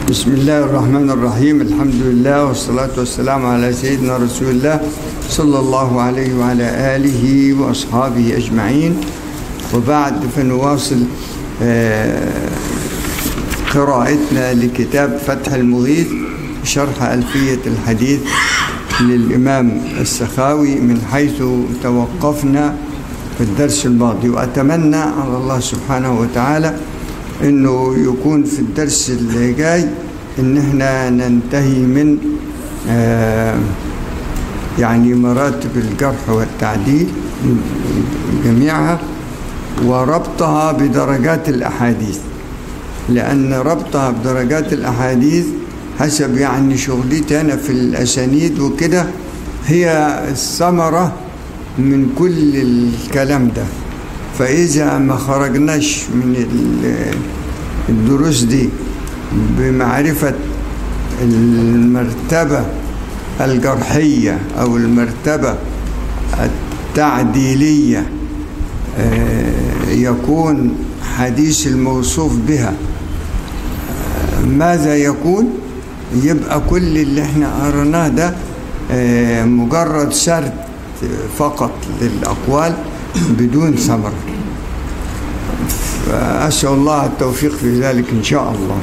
بسم الله الرحمن الرحيم الحمد لله والصلاة والسلام على سيدنا رسول الله صلى الله عليه وعلى آله وأصحابه أجمعين وبعد فنواصل آه، قراءتنا لكتاب فتح المغيث شرح ألفية الحديث للإمام السخاوي من حيث توقفنا في الدرس الماضي وأتمنى على الله سبحانه وتعالى أنه يكون في الدرس اللي جاي أن احنا ننتهي من آه يعني مراتب الجرح والتعديل جميعها وربطها بدرجات الأحاديث لأن ربطها بدرجات الأحاديث حسب يعني شغلتي أنا في الأسانيد وكده هي الثمرة من كل الكلام ده فإذا ما خرجناش من ال- الدروس دي بمعرفة المرتبة الجرحية أو المرتبة التعديلية آه، يكون حديث الموصوف بها آه، ماذا يكون يبقى كل اللي احنا قرناه ده آه، مجرد سرد فقط للأقوال بدون ثمرة فأسأل الله التوفيق في ذلك إن شاء الله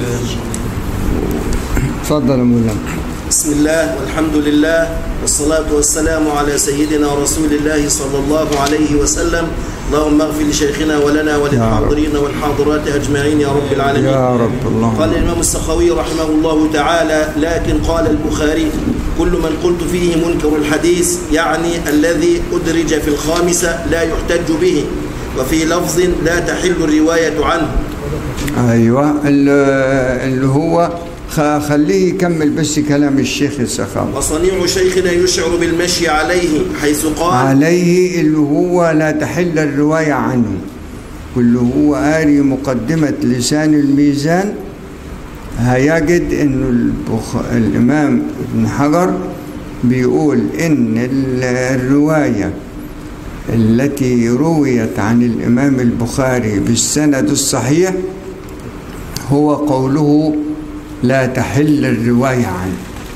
تفضل يا مولانا بسم الله والحمد لله والصلاة والسلام على سيدنا رسول الله صلى الله عليه وسلم اللهم اغفر لشيخنا ولنا وللحاضرين والحاضرات أجمعين يا رب العالمين يا رب الله قال الإمام السخاوي رحمه الله تعالى لكن قال البخاري كل من قلت فيه منكر الحديث يعني الذي أدرج في الخامسة لا يحتج به وفي لفظ لا تحل الرواية عنه ايوه اللي اللي هو خ- خليه يكمل بس كلام الشيخ السخاوي وصنيع شيخنا يشعر بالمشي عليه حيث قال عليه اللي هو لا تحل الرواية عنه واللي هو قاري مقدمة لسان الميزان هيجد انه البخ... الامام ابن حجر بيقول ان ال- الرواية التي رويت عن الامام البخاري بالسند الصحيح هو قوله لا تحل الرواية عنه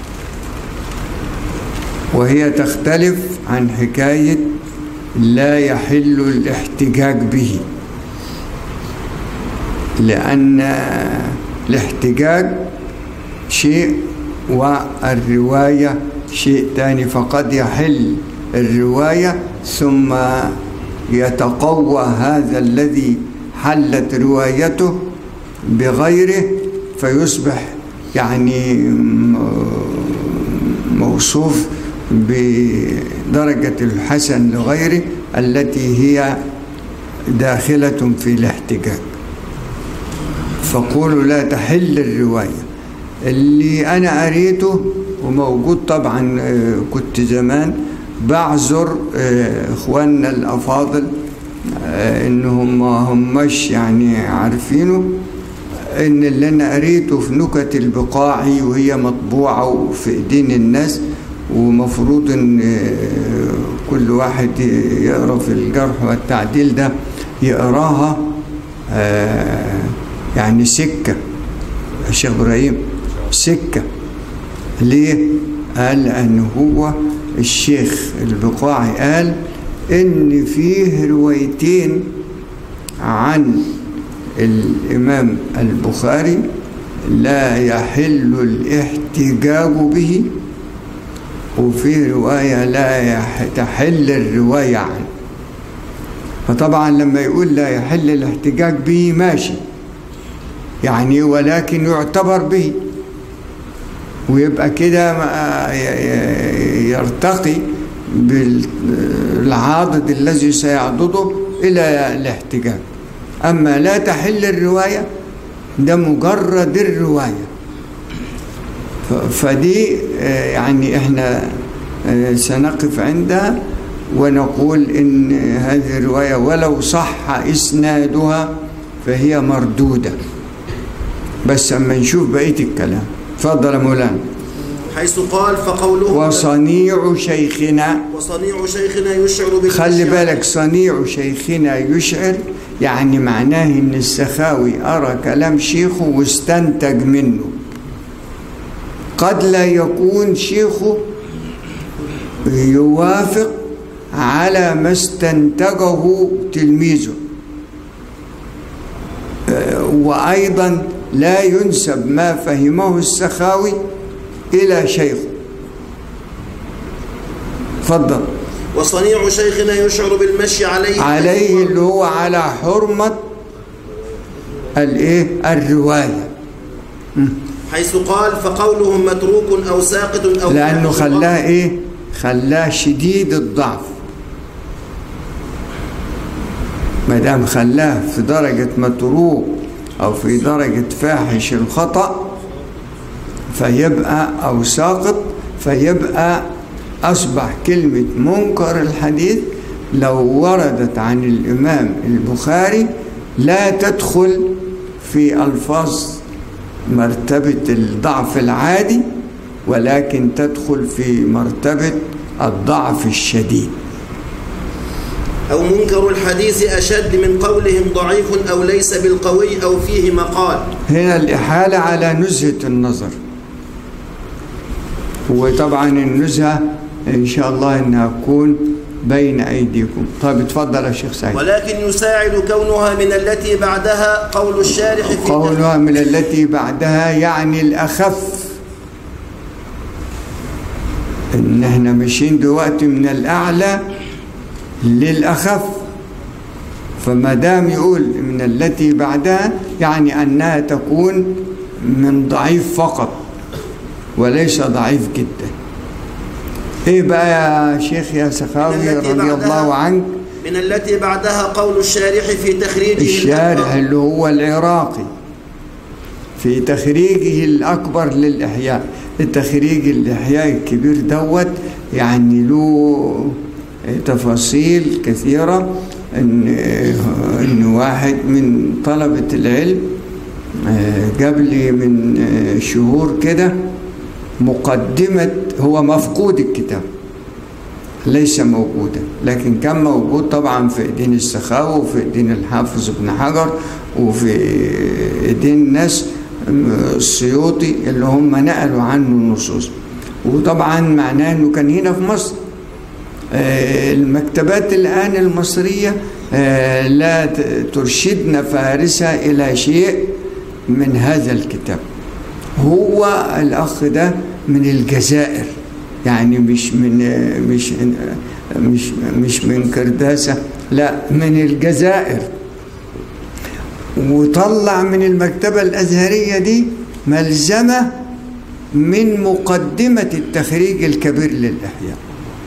وهي تختلف عن حكاية لا يحل الاحتجاج به لأن الاحتجاج شيء والرواية شيء تاني فقد يحل الرواية ثم يتقوى هذا الذي حلت روايته بغيره فيصبح يعني م- موصوف بدرجة الحسن لغيره التي هي داخلة في الاحتجاج فقولوا لا تحل الرواية اللي أنا قريته وموجود طبعا آه، كنت زمان بعذر آه، إخواننا الأفاضل آه، إنهم ما هماش يعني عارفينه ان اللي انا قريته في نكت البقاعي وهي مطبوعه وفي ايدين الناس ومفروض ان آه، كل واحد يقرا في الجرح والتعديل ده يقراها آه، يعني سكه الشيخ ابراهيم سكه ليه؟ قال ان هو الشيخ البقاعي قال ان فيه روايتين عن الإمام البخاري لا يحل الاحتجاج به وفي رواية لا يح- تحل الرواية عنه فطبعا لما يقول لا يحل الاحتجاج به ماشي يعني ولكن يعتبر به ويبقى كده ما- ي- ي- يرتقي بالعاضد الذي سيعضده إلى الاحتجاج أما لا تحل الرواية ده مجرد الرواية ف- فدي آه، يعني احنا آه، سنقف عندها ونقول ان هذه الرواية ولو صح اسنادها فهي مردودة بس اما نشوف بقية الكلام تفضل يا مولانا حيث قال فقوله وصنيع شيخنا وصنيع شيخنا يشعر بالمشي خلي بالك عليه. صنيع شيخنا يشعر يعني معناه ان السخاوي ارى كلام شيخه واستنتج منه قد لا يكون شيخه يوافق على ما استنتجه تلميذه آه، وأيضا لا ينسب ما فهمه السخاوي إلى شيخه تفضل وصنيع شيخنا يشعر بالمشي عليه عليه اللي هو على حرمة الايه الرواية حيث قال فقولهم متروك أو ساقط أو لأنه خلاه ايه خلاه شديد الضعف ما دام خلاه في درجة متروك أو في درجة فاحش الخطأ فيبقى أو ساقط فيبقى أصبح كلمة منكر الحديث لو وردت عن الإمام البخاري لا تدخل في ألفاظ مرتبة الضعف العادي ولكن تدخل في مرتبة الضعف الشديد أو منكر الحديث أشد من قولهم ضعيف أو ليس بالقوي أو فيه مقال هنا الإحالة على نزهة النظر وطبعا النزهة إن شاء الله إنها تكون بين أيديكم طيب اتفضل يا شيخ سعيد ولكن يساعد كونها من التي بعدها قول الشارح في قولها من التي بعدها يعني الأخف إن احنا ماشيين دلوقتي من الأعلى للأخف فما دام يقول من التي بعدها يعني أنها تكون من ضعيف فقط وليس ضعيف جدا ايه بقى يا شيخ يا سخاوي من التي رضي بعدها- الله عنك من التي بعدها قول الشارح في تخريجه الشارح الأكبر. اللي هو العراقي في تخريجه الأكبر للإحياء التخريج الإحياء الكبير دوت يعني له تفاصيل كثيرة إن, إن واحد من طلبة العلم آه، جاب لي من آه، شهور كده مقدمة هو مفقود الكتاب ليس موجودا لكن كان موجود طبعا في ايدين السخاوي وفي ايدين الحافظ ابن حجر وفي ايدين ناس السيوطي اللي هم نقلوا عنه النصوص وطبعا معناه انه كان هنا في مصر آه، المكتبات الآن المصرية آه، لا ت- ترشدنا فارسها إلى شيء من هذا الكتاب هو الأخ ده من الجزائر يعني مش من آه، مش آه، مش مش من كرداسة لا من الجزائر وطلع من المكتبة الأزهرية دي ملزمة من مقدمة التخريج الكبير للإحياء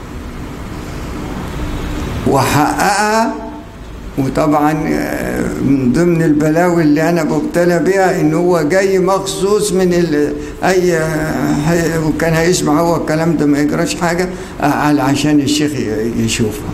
وحققها وطبعا آه، من ضمن البلاوي اللي انا مبتلى بيها ان هو جاي مخصوص من ال... اي هي- وكان هيسمع هو الكلام ده ما يجراش حاجه آه، على عشان الشيخ ي- يشوفها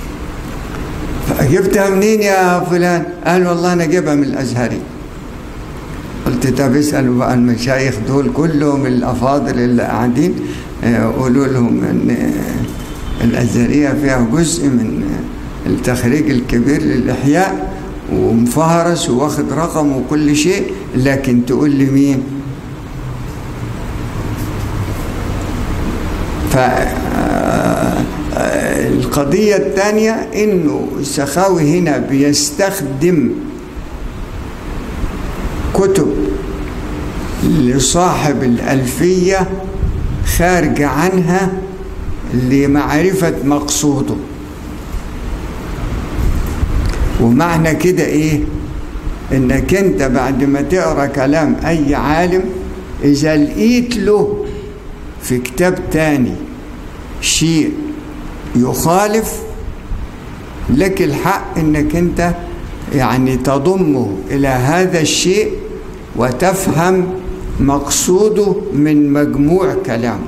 فجبتها منين يا فلان قال والله انا جايبها من الازهري قلت طب اسالوا بقى المشايخ دول كلهم الافاضل اللي قاعدين آه، قولوا لهم ان آه، الازهريه فيها جزء من آه، التخريج الكبير للاحياء ومفهرس واخد رقم وكل شيء لكن تقول لي مين ف آه، آه، القضية الثانية انه السخاوي هنا بيستخدم كتب لصاحب الألفية خارج عنها لمعرفة مقصوده ومعنى كده ايه انك انت بعد ما تقرا كلام اي عالم اذا لقيت له في كتاب تاني شيء يخالف لك الحق انك انت يعني تضمه الى هذا الشيء وتفهم مقصوده من مجموع كلامه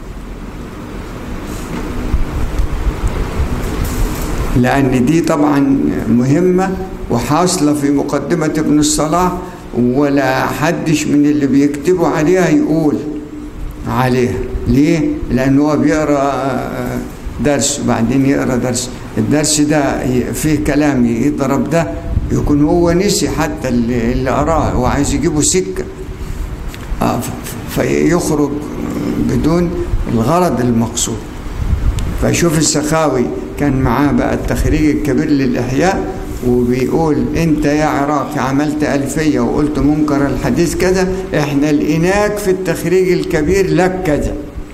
لأن دي طبعا مهمة وحاصلة في مقدمة ابن الصلاح ولا حدش من اللي بيكتبوا عليها يقول عليها ليه؟ لأنه هو بيقرأ درس وبعدين يقرأ درس الدرس ده فيه كلام يضرب ده يكون هو نسي حتى اللي, اللي قراه هو عايز يجيبه سكة آه، ف- فيخرج بدون الغرض المقصود فشوف السخاوي كان معاه بقى التخريج الكبير للإحياء وبيقول انت يا عراقي عملت ألفية وقلت منكر الحديث كذا احنا لقيناك في التخريج الكبير لك كذا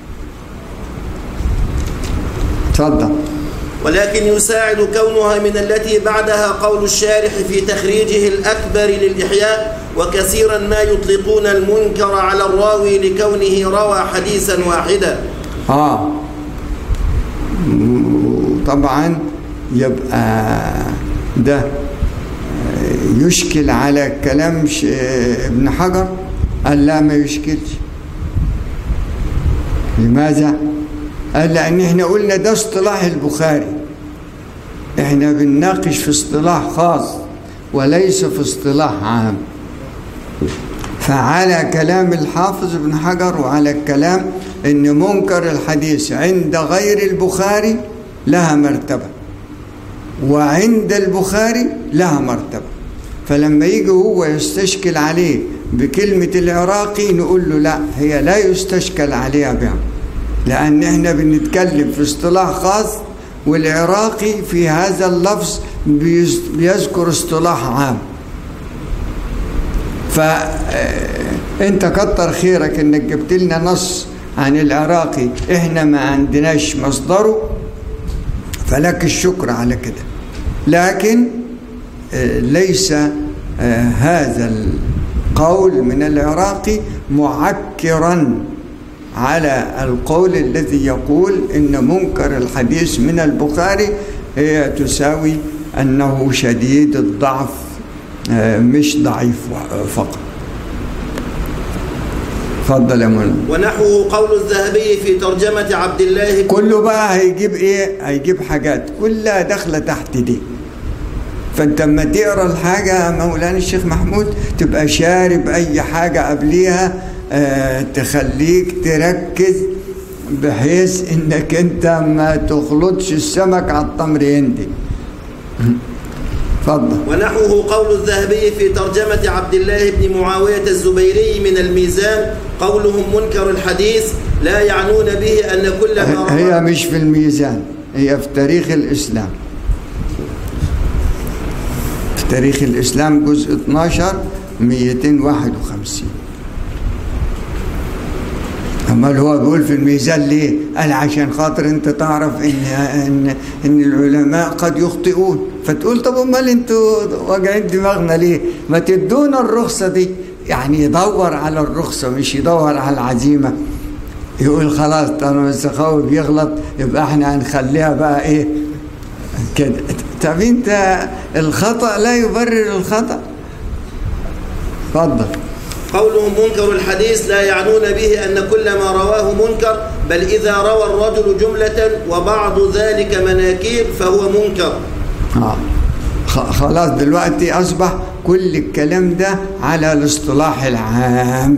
اتفضل ولكن يساعد كونها من التي بعدها قول الشارح في تخريجه الأكبر للإحياء وكثيرا ما يطلقون المنكر على الراوي لكونه روى حديثا واحدا اه طبعا يبقى ده يشكل على كلام ش- ابن حجر قال لا ما يشكلش لماذا قال لان احنا قلنا ده اصطلاح البخاري احنا بنناقش في اصطلاح خاص وليس في اصطلاح عام فعلى كلام الحافظ ابن حجر وعلى الكلام ان منكر الحديث عند غير البخاري لها مرتبه وعند البخاري لها مرتبه فلما يجي هو يستشكل عليه بكلمة العراقي نقول له لا هي لا يستشكل عليها بها لأن احنا بنتكلم في اصطلاح خاص والعراقي في هذا اللفظ بيز- بيذكر اصطلاح عام فانت كتر خيرك انك جبت لنا نص عن العراقي احنا ما عندناش مصدره فلك الشكر على كده لكن آه، ليس آه، هذا القول من العراقي معكرا على القول الذي يقول ان منكر الحديث من البخاري هي تساوي انه شديد الضعف آه، مش ضعيف فقط تفضل يا منى ونحوه قول الذهبي في ترجمة عبد الله بن كله بقى هيجيب ايه هيجيب حاجات كلها داخله تحت دي فانت اما تقرا الحاجه يا مولانا الشيخ محمود تبقى شارب اي حاجه قبليها آه تخليك تركز بحيث انك انت ما تخلطش السمك على التمر هندي اتفضل ونحوه قول الذهبي في ترجمة عبد الله بن معاوية الزبيري من الميزان قولهم منكر الحديث لا يعنون به أن كل ما هي روى مش في الميزان هي في تاريخ الإسلام في تاريخ الإسلام جزء 12 251 أمال هو بيقول في الميزان ليه؟ قال عشان خاطر أنت تعرف إن إن إن العلماء قد يخطئون فتقول طب أمال أنتوا واجعين دماغنا ليه؟ ما تدونا الرخصة دي يعني يدور على الرخصة مش يدور على العزيمة يقول خلاص طالما السخاوي بيغلط يبقى احنا هنخليها بقى ايه كده طب انت الخطأ لا يبرر الخطأ اتفضل قولهم منكر الحديث لا يعنون به أن كل ما رواه منكر بل إذا روى الرجل جملة وبعض ذلك مناكير فهو منكر اه خ- خلاص دلوقتي اصبح كل الكلام ده على الاصطلاح العام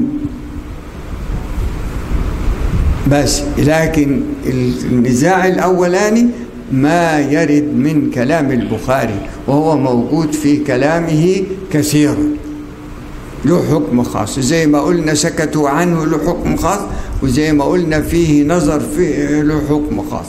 بس لكن النزاع الاولاني ما يرد من كلام البخاري وهو موجود في كلامه كثيرا له حكم خاص زي ما قلنا سكتوا عنه له حكم خاص وزي ما قلنا فيه نظر فيه له حكم خاص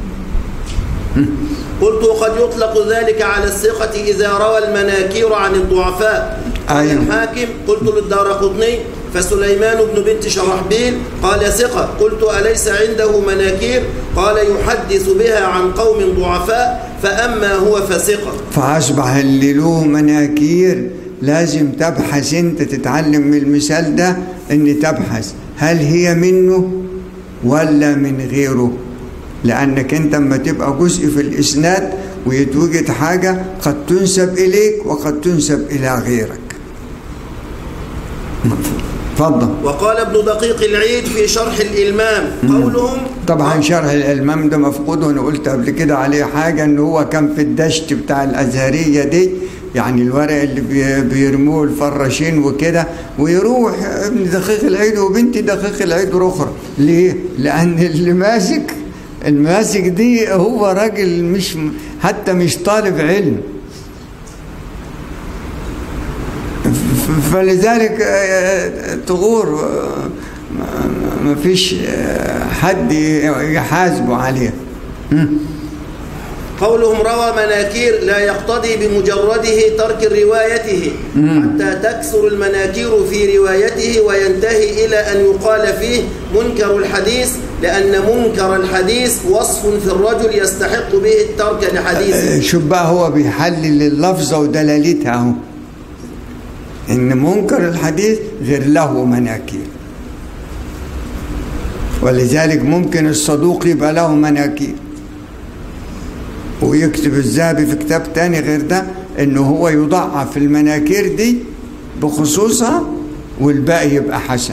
قلت قد يطلق ذلك على الثقة إذا روى المناكير عن الضعفاء قال أيوة. الحاكم قلت للدار قطني فسليمان بن بنت شرحبيل قال ثقة قلت أليس عنده مناكير قال يحدث بها عن قوم ضعفاء فأما هو فثقة فأصبح اللي له مناكير لازم تبحث انت تتعلم من المثال ده ان تبحث هل هي منه ولا من غيره لانك انت اما تبقى جزء في الاسناد ويتوجد حاجة قد تنسب اليك وقد تنسب الى غيرك اتفضل وقال ابن دقيق العيد في شرح الإلمام قولهم طبعا شرح الالمام ده مفقود وانا قلت قبل كده عليه حاجه ان هو كان في الدشت بتاع الازهريه دي يعني الورق اللي بي- بيرموه الفراشين وكده ويروح ابن دقيق العيد وبنت دقيق العيد اخرى ليه؟ لان اللي ماسك الماسك دي هو راجل مش حتى مش طالب علم ف- فلذلك آه، تغور آه، ما فيش آه، حد يحاسبه عليه قولهم روى مناكير لا يقتضي بمجرده ترك روايته حتى تكثر المناكير في روايته وينتهي إلى أن يقال فيه منكر الحديث لأن منكر الحديث وصف في الرجل يستحق به الترك لحديثه شوف بقى هو بيحلل اللفظة ودلالتها اهو إن منكر الحديث غير له مناكير ولذلك ممكن الصدوق يبقى له مناكير ويكتب الذهبي في كتاب تاني غير ده انه هو يضعف المناكير دي بخصوصها والباقي يبقى حسن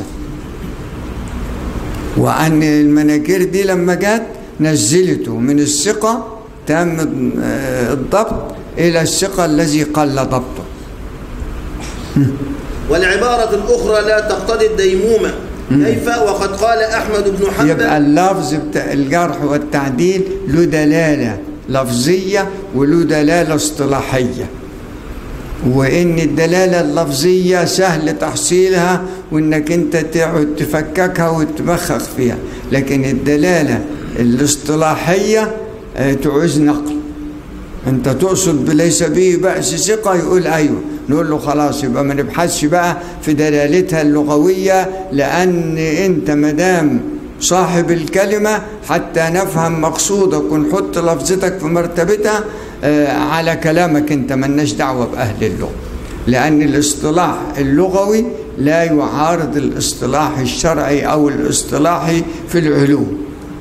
وان المناكير دي لما جت نزلته من الثقة تام آه، الضبط الى الثقة الذي قل ضبطه والعبارة الأخرى لا تقتضي الديمومة كيف وقد قال أحمد بن يبقى حنبل اللفظ بتاع الجرح والتعديل له دلالة لفظية وله دلالة اصطلاحية وإن الدلالة اللفظية سهل تحصيلها وإنك أنت تقعد تفككها وتبخخ فيها لكن الدلالة الاصطلاحية آه، تعوز نقل انت تقصد بليس به بأس ثقة يقول ايوه نقول له خلاص يبقى ما نبحثش بقى في دلالتها اللغوية لأن انت مدام صاحب الكلمة حتى نفهم مقصودك ونحط لفظتك في مرتبتها آه، على كلامك انت ملناش دعوة بأهل اللغة لأن الاصطلاح اللغوي لا يعارض الاصطلاح الشرعي أو الاصطلاحي في العلوم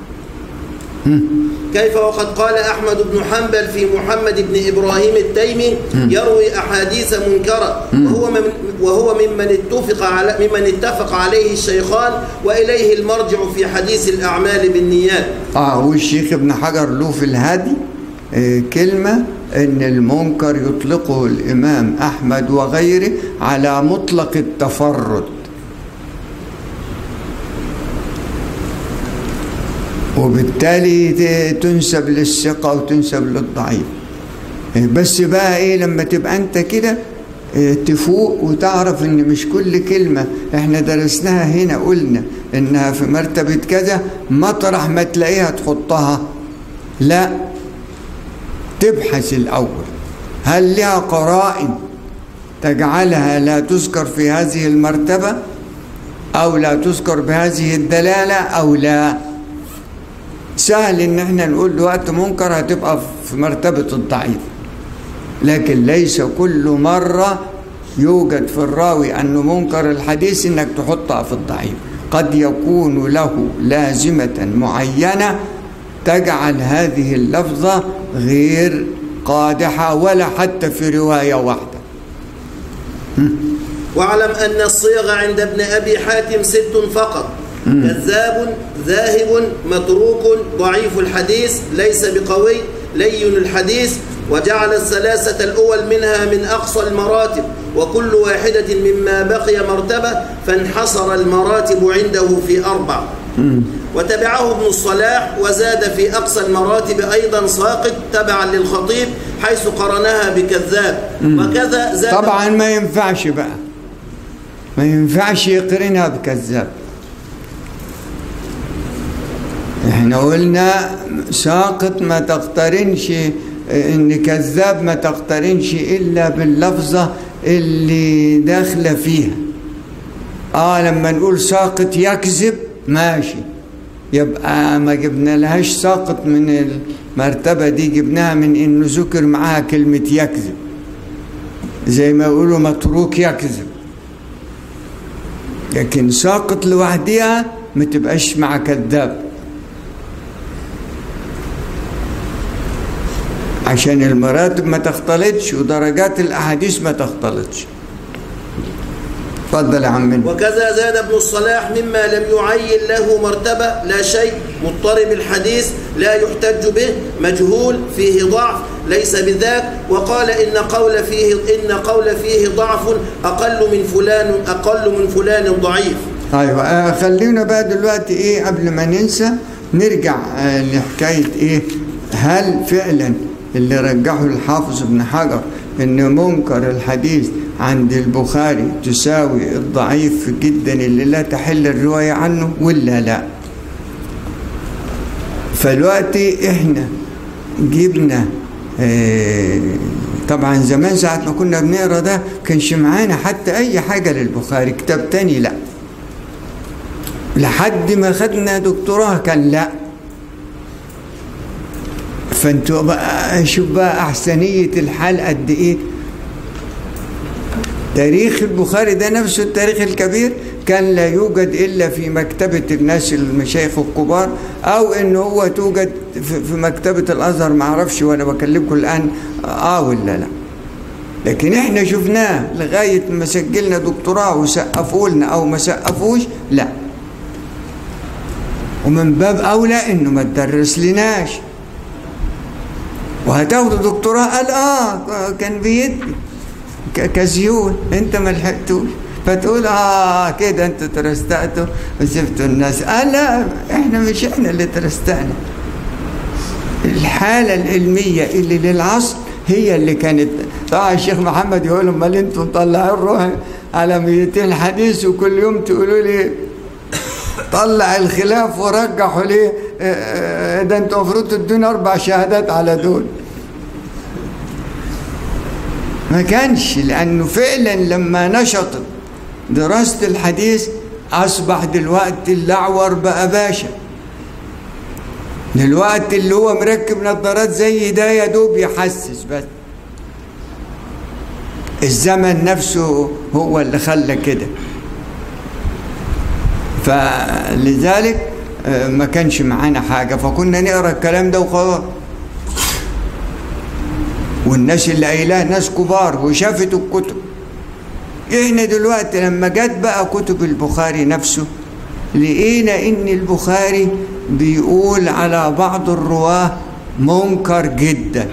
كيف وقد قال أحمد بن حنبل في محمد بن إبراهيم التيمي يروي أحاديث منكرة وهو من وهو ممن اتفق على ممن اتفق عليه الشيخان وإليه المرجع في حديث الأعمال بالنيات اه والشيخ ابن حجر له في الهادي آه، كلمة ان المنكر يطلقه الامام احمد وغيره على مطلق التفرد وبالتالي ت- تنسب للثقة وتنسب للضعيف آه، بس بقى ايه لما تبقى انت كده آه، تفوق وتعرف ان مش كل كلمة احنا درسناها هنا قلنا انها في مرتبة كذا مطرح ما تلاقيها تحطها لا تبحث الأول هل لها قرائن تجعلها لا تذكر في هذه المرتبة أو لا تذكر بهذه الدلالة أو لا سهل إن احنا نقول دلوقتي منكر هتبقى في مرتبة الضعيف لكن ليس كل مرة يوجد في الراوي أنه منكر الحديث إنك تحطها في الضعيف قد يكون له لازمة معينة تجعل هذه اللفظة غير قادحة ولا حتى في رواية واحدة واعلم أن الصيغ عند ابن أبي حاتم ست فقط كذاب ذاهب متروك ضعيف الحديث ليس بقوي لين الحديث وجعل الثلاثة الأول منها من أقصى المراتب وكل واحدة مما بقي مرتبة فانحصر المراتب عنده في أربع وتبعه ابن الصلاح وزاد في أقصى المراتب أيضا ساقط تبعا للخطيب حيث قرنها بكذاب وكذا زاد طبعا ما ينفعش بقى ما ينفعش يقرنها بكذاب احنا قلنا ساقط ما تقترنش ان كذاب ما تقترنش الا باللفظة اللي داخلة فيها اه لما نقول ساقط يكذب ماشي يبقى ما جبنا لهاش ساقط من المرتبة دي جبناها من انه ذكر معاها كلمة يكذب زي ما يقولوا متروك يكذب لكن ساقط لوحدها ما تبقاش مع كذاب عشان المراتب ما تختلطش ودرجات الاحاديث ما تختلطش اتفضل يا عمنا وكذا زاد ابن الصلاح مما لم يعين له مرتبة لا شيء مضطرب الحديث لا يحتج به مجهول فيه ضعف ليس بذاك وقال إن قول فيه إن قول فيه ضعف أقل من فلان أقل من فلان ضعيف ايوه آه خلينا بقى دلوقتي ايه قبل ما ننسى نرجع آه لحكايه ايه هل فعلا اللي رجحه الحافظ ابن حجر ان منكر الحديث عند البخاري تساوي الضعيف جدا اللي لا تحل الرواية عنه ولا لا فالوقت احنا جبنا اه طبعا زمان ساعة ما كنا بنقرا ده كانش معانا حتى اي حاجة للبخاري كتاب تاني لا لحد ما خدنا دكتوراه كان لا فانتوا بقى شوف بقى احسنية الحال قد ايه تاريخ البخاري ده نفسه التاريخ الكبير كان لا يوجد الا في مكتبة الناس المشايخ الكبار او ان هو توجد في مكتبة الازهر ما اعرفش وانا بكلمكم الان اه ولا لا لكن احنا شفناه لغاية ما سجلنا دكتوراه وسقفوا لنا او ما سقفوش لا ومن باب اولى انه ما تدرس لناش وهتاخدوا دكتوراه قال اه كان بيدي كزيون انت ما لحقتوش فتقول اه كده انتوا ترستقتوا وسبتوا الناس آه لا احنا مش احنا اللي ترستقنا الحالة العلمية اللي للعصر هي اللي كانت طبعا الشيخ محمد يقول امال انتوا مطلعين روح على 200 حديث وكل يوم تقولوا لي طلع الخلاف ورجحوا ليه ده انتوا المفروض تدوني اربع شهادات على دول ما كانش لانه فعلا لما نشطت دراسة الحديث اصبح دلوقتي الاعور بقى باشا دلوقتي اللي هو مركب نظارات زي ده يا دوب يحسس بس الزمن نفسه هو اللي خلى كده فلذلك ما كانش معانا حاجة فكنا نقرا الكلام ده وخلاص والناس اللي قايلاه ناس كبار وشافتوا الكتب احنا دلوقتي لما جت بقى كتب البخاري نفسه لقينا ان البخاري بيقول على بعض الرواه منكر جدا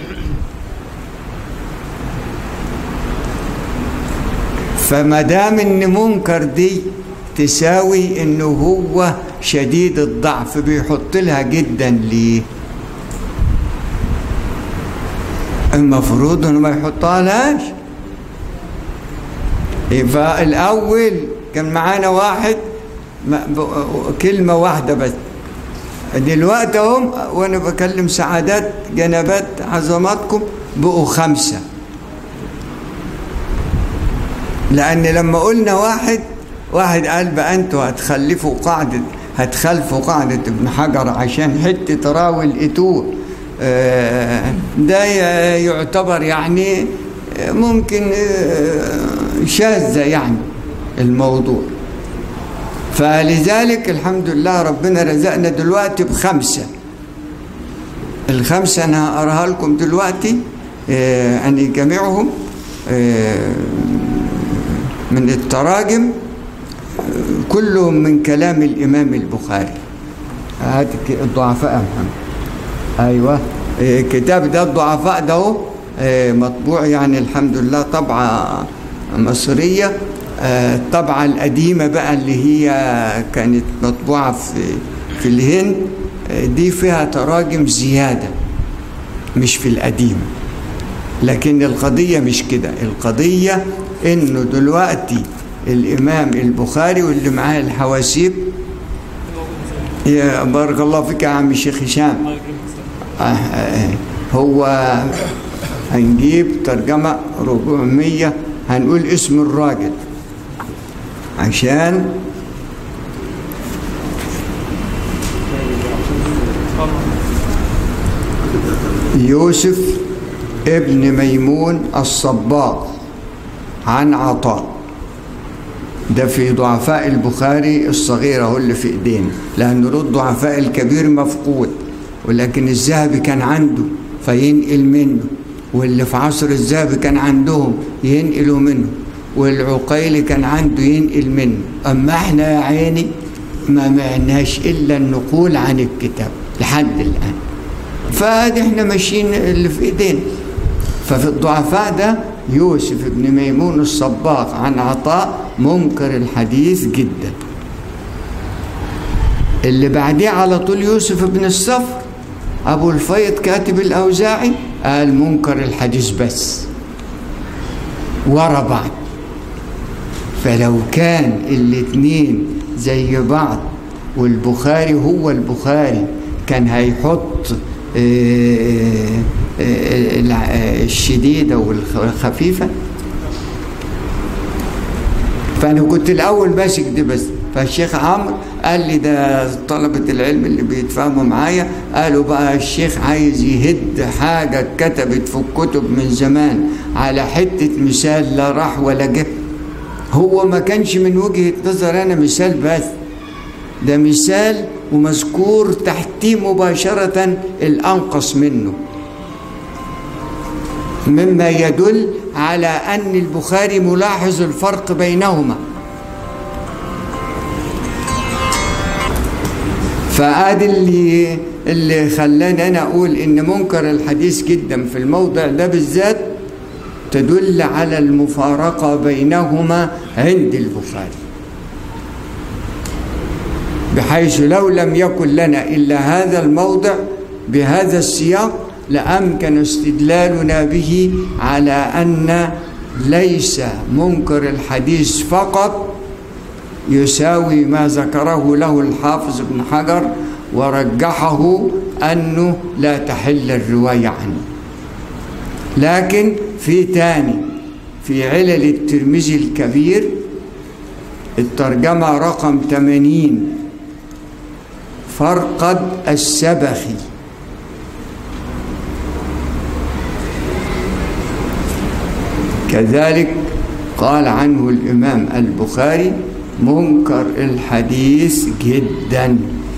فما دام ان منكر دي تساوي انه هو شديد الضعف بيحط لها جدا ليه المفروض انه ما يحطها لهاش فالاول كان معانا واحد كلمة واحدة بس دلوقتي هم وانا بكلم سعادات جنبات عظماتكم بقوا خمسة لأن لما قلنا واحد واحد قال بقى انتوا هتخلفوا قاعدة هتخلفوا قاعدة ابن حجر عشان حتة راوي الإتوه ده يعتبر يعني ممكن شاذة يعني الموضوع فلذلك الحمد لله ربنا رزقنا دلوقتي بخمسة الخمسة أنا هقراها لكم دلوقتي يعني جميعهم من التراجم كلهم من كلام الإمام البخاري هات الضعفاء يا محمد أيوة كتاب ده الضعفاء ده مطبوع يعني الحمد لله طبعة مصرية الطبعة القديمة بقى اللي هي كانت مطبوعة في في الهند دي فيها تراجم زيادة مش في القديمة لكن القضية مش كده القضية انه دلوقتي الامام البخاري واللي معاه الحواسيب يا بارك الله فيك يا عم الشيخ هشام هو هنجيب ترجمة 400 هنقول اسم الراجل عشان يوسف ابن ميمون الصباغ عن عطاء ده في ضعفاء البخاري الصغيرة هو اللي في ايدينا لأن الضعفاء الكبير مفقود ولكن الذهبي كان عنده فينقل منه واللي في عصر الذهبي كان عندهم ينقلوا منه والعقيلي كان عنده ينقل منه أما احنا يا عيني ما معناش إلا النقول عن الكتاب لحد الآن فادي احنا ماشيين اللي في ايدينا ففي الضعفاء ده يوسف بن ميمون الصباغ عن عطاء منكر الحديث جدا اللي بعديه على طول يوسف بن الصفر أبو الفيض كاتب الأوزاعي قال منكر الحديث بس ورا بعض فلو كان الاتنين زي بعض والبخاري هو البخاري كان هيحط آه، آه، الع- آه، الشديدة والخفيفة فأنا كنت الأول ماسك دي بس فالشيخ عمرو قال لي ده طلبة العلم اللي بيتفاهموا معايا قالوا بقى الشيخ عايز يهد حاجة اتكتبت في الكتب من زمان على حتة مثال لا راح ولا جه هو ما كانش من وجهة نظر أنا مثال بس ده مثال ومذكور تحتيه مباشرة الأنقص منه مما يدل على أن البخاري ملاحظ الفرق بينهما فادي اللي اللي خلاني انا اقول ان منكر الحديث جدا في الموضع ده بالذات تدل على المفارقه بينهما عند البخاري بحيث لو لم يكن لنا الا هذا الموضع بهذا السياق لامكن استدلالنا به على ان ليس منكر الحديث فقط يساوي ما ذكره له الحافظ ابن حجر ورجحه أنه لا تحل الرواية عنه لكن في تاني في علل الترمذي الكبير الترجمة رقم 80 فرقد السبخي كذلك قال عنه الإمام البخاري منكر الحديث جدا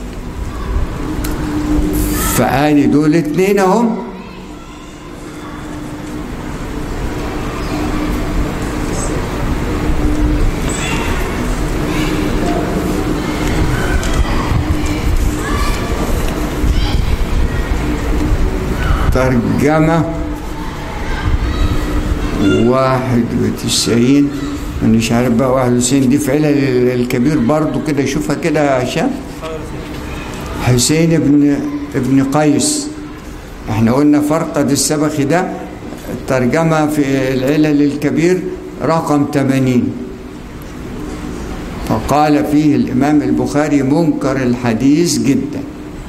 فقال دول اتنين اهم ترجمة واحد وتسعين مش عارف بقى واحد وتسعين دي في علل الكبير برضو كده شوفها كده يا هشام حسين ابن ابن قيس احنا قلنا فرقد السبخي ده الترجمة في العلل الكبير رقم 80 فقال فيه الإمام البخاري منكر الحديث جدا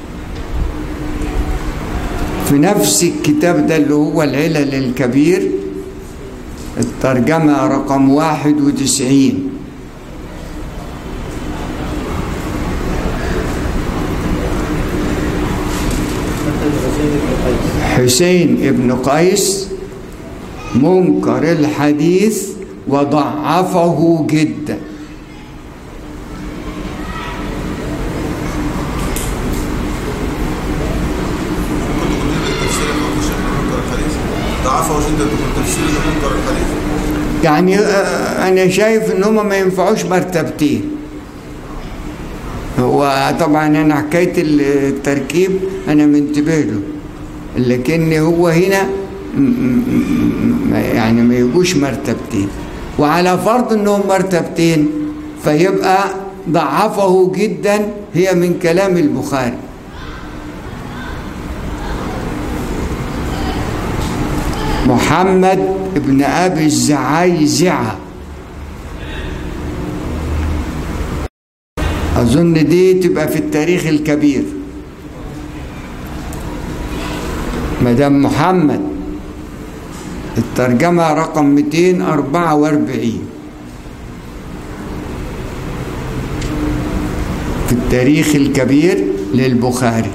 في نفس الكتاب ده اللي هو العلل الكبير الترجمة رقم واحد وتسعين حسين ابن قيس منكر الحديث وضعفه جدا ضعفه جدا في تفسير منكر الحديث يعني آه، انا شايف ان هما ما ينفعوش مرتبتين هو طبعا انا حكايه التركيب انا منتبه له لكن هو هنا م- م- م- يعني ما يجوش مرتبتين وعلى فرض انهم مرتبتين فيبقى ضعفه جدا هي من كلام البخاري محمد ابن ابي الزعيزعه اظن دي تبقى في التاريخ الكبير مدام محمد الترجمة رقم 244 في التاريخ الكبير للبخاري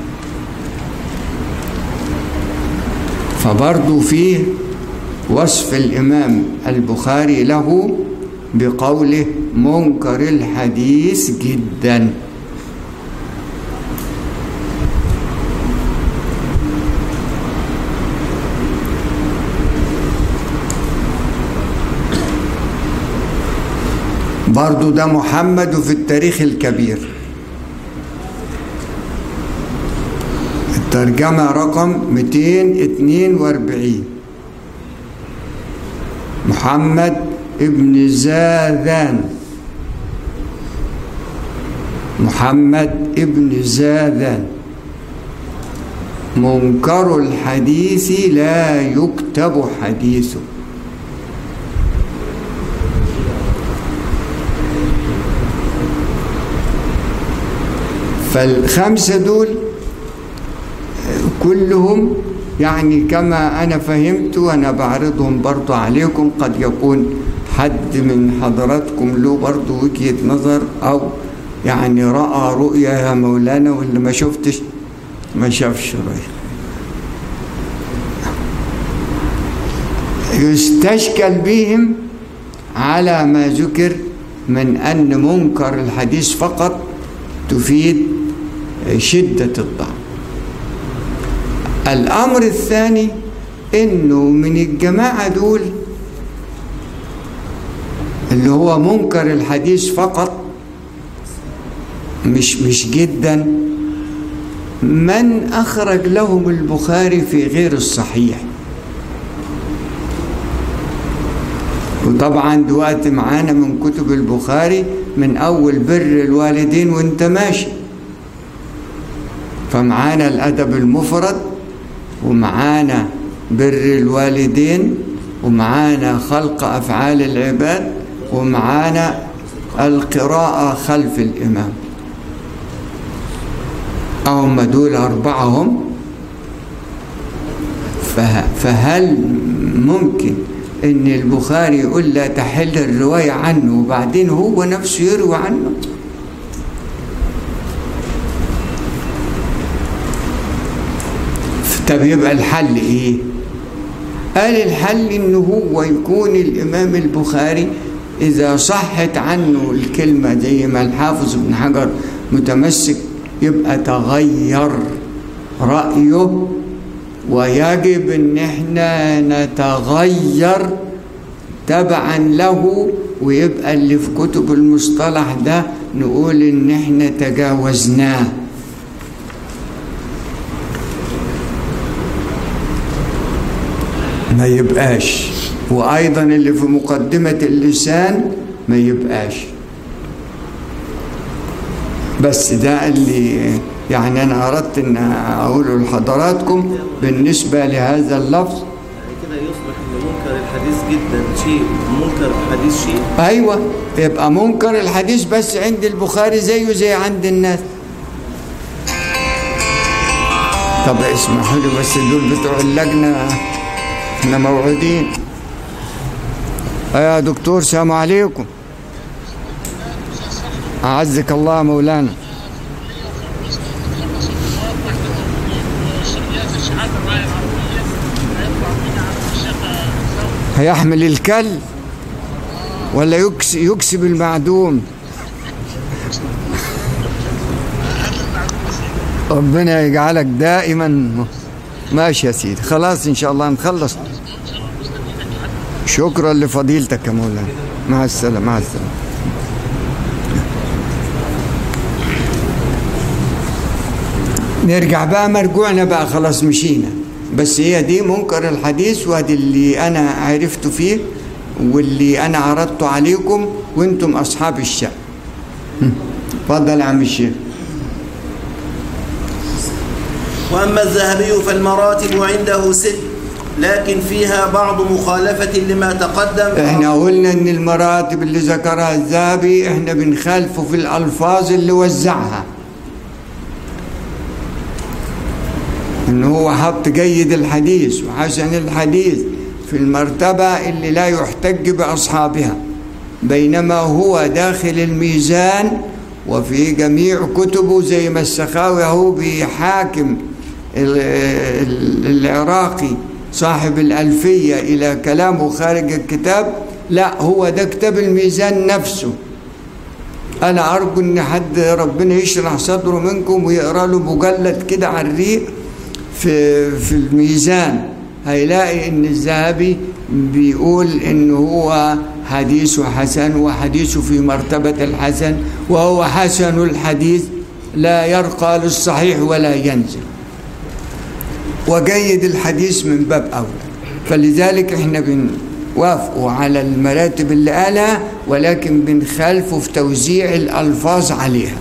فبرضو فيه وصف الإمام البخاري له بقوله منكر الحديث جدا برضو ده محمد في التاريخ الكبير الترجمة رقم 242 محمد ابن زاذان محمد ابن زاذان منكر الحديث لا يكتب حديثه فالخمسة دول كلهم يعني كما أنا فهمت وأنا بعرضهم برضو عليكم قد يكون حد من حضراتكم له برضو وجهة نظر أو يعني رأى رؤية يا مولانا واللي ما شفتش ما شافش رؤية يستشكل بهم على ما ذكر من أن منكر الحديث فقط تفيد شدة الضعف الأمر الثاني إنه من الجماعة دول اللي هو منكر الحديث فقط مش مش جدا من أخرج لهم البخاري في غير الصحيح وطبعا دلوقتي معانا من كتب البخاري من أول بر الوالدين وانت ماشي فمعانا الأدب المفرد ومعانا بر الوالدين ومعانا خلق أفعال العباد ومعانا القراءة خلف الإمام هم دول أربعة هم فه- فهل ممكن ان البخاري يقول لا تحل الرواية عنه وبعدين هو نفسه يروي عنه طب يبقى الحل ايه قال الحل ان هو يكون الامام البخاري اذا صحت عنه الكلمة زي ما الحافظ ابن حجر متمسك يبقى تغير رأيه ويجب ان احنا نتغير تبعا له ويبقى اللي في كتب المصطلح ده نقول ان احنا تجاوزناه ما يبقاش وايضا اللي في مقدمة اللسان ما يبقاش بس ده اللي يعني انا اردت ان اقوله لحضراتكم بالنسبة لهذا اللفظ يعني كده يصبح ان منكر الحديث جدا شيء منكر الحديث شيء ايوه يبقى منكر الحديث بس عند البخاري زيه زي عند الناس طب اسمحوا لي بس دول بتوع اللجنه احنا موعودين يا دكتور سلام عليكم اعزك الله مولانا هيحمل الكل ولا يكس يكسب المعدوم ربنا يجعلك دائما ماشي يا سيدي خلاص ان شاء الله نخلص شكرا لفضيلتك يا مولانا مع السلامه مع السلامه نرجع بقى مرجوعنا بقى خلاص مشينا بس هي دي منكر الحديث وادي اللي انا عرفته فيه واللي انا عرضته عليكم وانتم اصحاب الشأن هم. اتفضل يا عم الشيخ وأما الذهبي فالمراتب عنده ست لكن فيها بعض مخالفة لما تقدم احنا قلنا ان المراتب اللي ذكرها الذهبي احنا بنخالفه في الالفاظ اللي وزعها ان هو حط جيد الحديث وحسن الحديث في المرتبة اللي لا يحتج بأصحابها بينما هو داخل الميزان وفي جميع كتبه زي ما السخاوي هو بيحاكم ال- ال- العراقي صاحب الألفية إلى كلامه خارج الكتاب لا هو ده كتاب الميزان نفسه أنا أرجو إن حد ربنا يشرح صدره منكم ويقرأ له مجلد كده على الريق في في الميزان هيلاقي إن الذهبي بيقول إن هو حديثه حسن وحديثه في مرتبة الحسن وهو حسن الحديث لا يرقى للصحيح ولا ينزل وجيد الحديث من باب أولى فلذلك احنا بنوافقوا على المراتب اللي قالها ولكن بنخالفه في توزيع الألفاظ عليها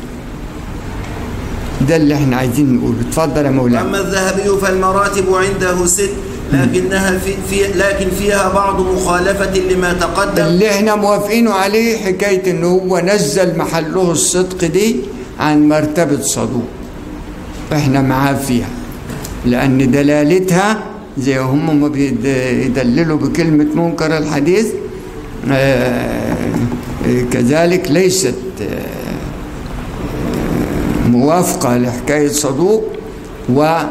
ده اللي احنا عايزين نقوله اتفضل يا مولانا أما الذهبي فالمراتب عنده ست لكنها في, في لكن فيها بعض مخالفة لما تقدم اللي احنا موافقينه عليه حكاية ان هو نزل محله الصدق دي عن مرتبة صدوق احنا معاه فيها لأن دلالتها زي هم ما بيدللوا بكلمة منكر الحديث آه، آه، كذلك ليست آه، موافقة لحكاية صدوق و آه،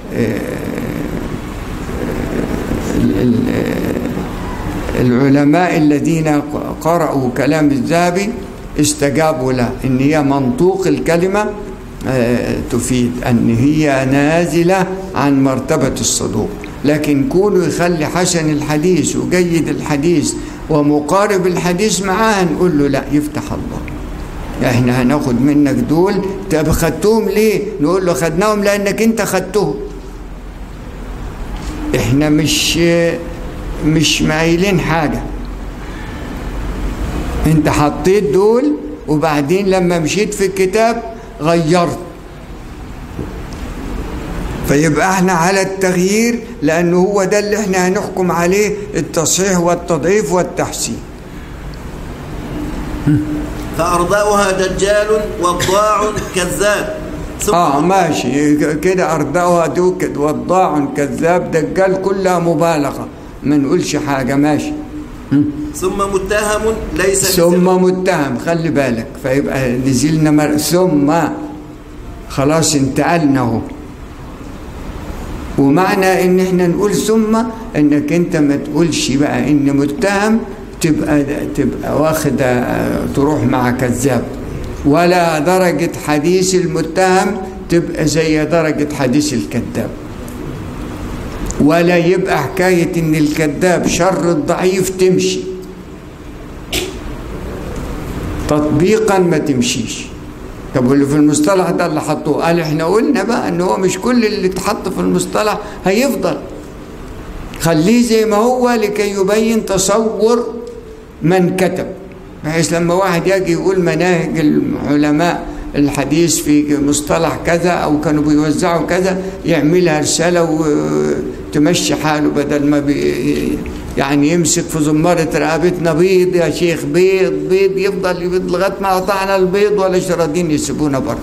ال- ال- العلماء الذين قرأوا كلام الذهبي استجابوا له إن هي منطوق الكلمة آه، تفيد أن هي نازلة عن مرتبة الصدوق لكن كونه يخلي حسن الحديث وجيد الحديث ومقارب الحديث معاه نقول له لا يفتح الله احنا هناخد منك دول طب خدتهم ليه نقول له خدناهم لانك انت خدتهم احنا مش مش مايلين حاجة انت حطيت دول وبعدين لما مشيت في الكتاب غيرت فيبقى احنا على التغيير لانه هو ده اللي احنا هنحكم عليه التصحيح والتضعيف والتحسين فأرضاؤها دجال وضاع كذاب ثم اه ماشي كده ارضاؤها دوكد وضاع كذاب دجال كلها مبالغه ما نقولش حاجه ماشي ثم متهم ليس ثم متهم خلي بالك فيبقى نزلنا مر... ثم خلاص انتقلنا اهو ومعنى ان احنا نقول ثم انك انت ما تقولش بقى ان متهم تبقى تبقى واخد آه، تروح مع كذاب ولا درجة حديث المتهم تبقى زي درجة حديث الكذاب ولا يبقى حكاية ان الكذاب شر الضعيف تمشي تطبيقا ما تمشيش طب واللي في المصطلح ده اللي حطوه قال احنا قلنا بقى ان هو مش كل اللي اتحط في المصطلح هيفضل خليه زي ما هو لكي يبين تصور من كتب بحيث لما واحد يجي يقول مناهج العلماء الحديث في مصطلح كذا او كانوا بيوزعوا كذا يعملها رساله وتمشي حاله بدل ما بي يعني يمسك في زمارة رقبتنا بيض يا شيخ بيض بيض يفضل يبيض لغايه ما قطعنا البيض ولا راضيين يسيبونا بره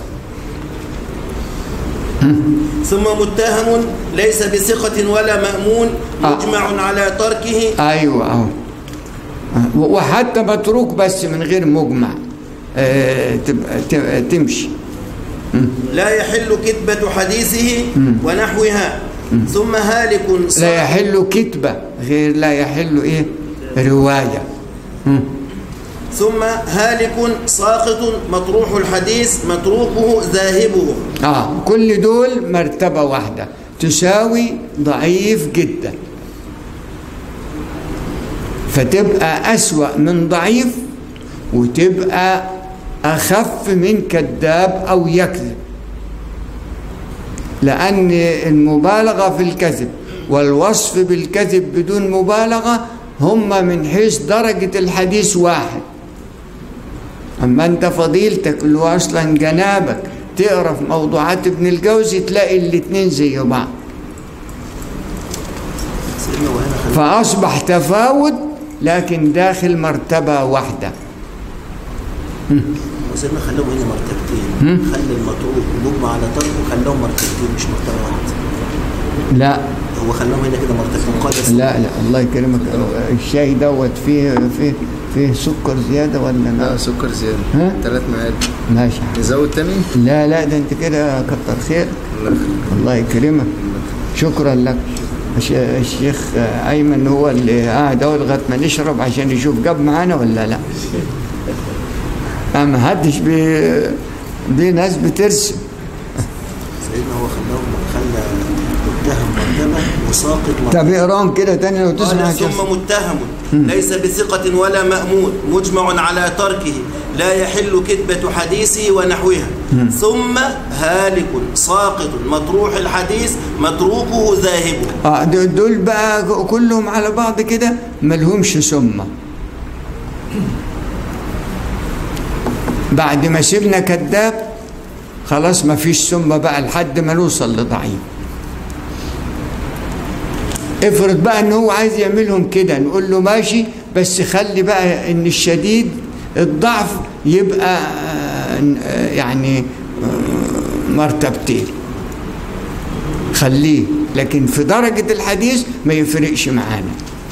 ثم متهم ليس بثقة ولا مأمون آه. مجمع على تركه ايوه اهو وحتى متروك بس من غير مجمع آه، تبقى تبقى تمشي لا يحل كذبة حديثه ونحوها ثم هالك لا صاحب يحل كتبة غير لا يحل ايه رواية مم. ثم هالك ساقط مطروح الحديث متروكه ذاهبه اه كل دول مرتبة واحدة تساوي ضعيف جدا فتبقى أسوأ من ضعيف وتبقى أخف من كذاب أو يكذب لأن المبالغة في الكذب والوصف بالكذب بدون مبالغة هم من حيث درجة الحديث واحد أما أنت فضيلتك اللي هو أصلا جنابك تقرا في موضوعات ابن الجوزي تلاقي الاتنين زي بعض سيدنا وهنا خلي فأصبح تفاوت لكن داخل مرتبة واحدة سيدنا خلاهم هنا مرتبتين خلي المتروك مجمع على تركه خلاهم مرتبتين مش مرتبة واحدة لا هو خلاهم هنا كده مرتبتين قال لا لا الله يكرمك الشاي دوت فيه فيه فيه سكر زيادة ولا لا لا سكر زيادة ها؟ ثلاث معالق ماشي نزود تاني؟ لا لا ده انت كده كتر خير الله يخليك. الله يكرمك شكرا لك الش- الشيخ ايمن هو اللي قاعد اهو لغايه ما نشرب عشان يشوف جاب معانا ولا لا ما حدش بي دي ناس بترسم سيدنا هو خلاهم خلى متهم مرتبة وساقط مرتبة طب اقراهم كده تاني لو تسمع قال يا شيخ. ثم متهم ليس بثقة ولا مأمون مجمع على تركه لا يحل كذبة حديثه ونحوها ثم هالك ساقط مطروح الحديث متروكه ذاهبه اه دول دول بقى كلهم على بعض كده ملهمش سمه بعد ما سيبنا كذاب خلاص ما فيش سمه بقى لحد ما نوصل لضعيف افرض بقى ان هو عايز يعملهم كده نقول له ماشي بس خلي بقى ان الشديد الضعف يبقى آه، يعني آه، مرتبتين خليه لكن في درجة الحديث ما يفرقش معانا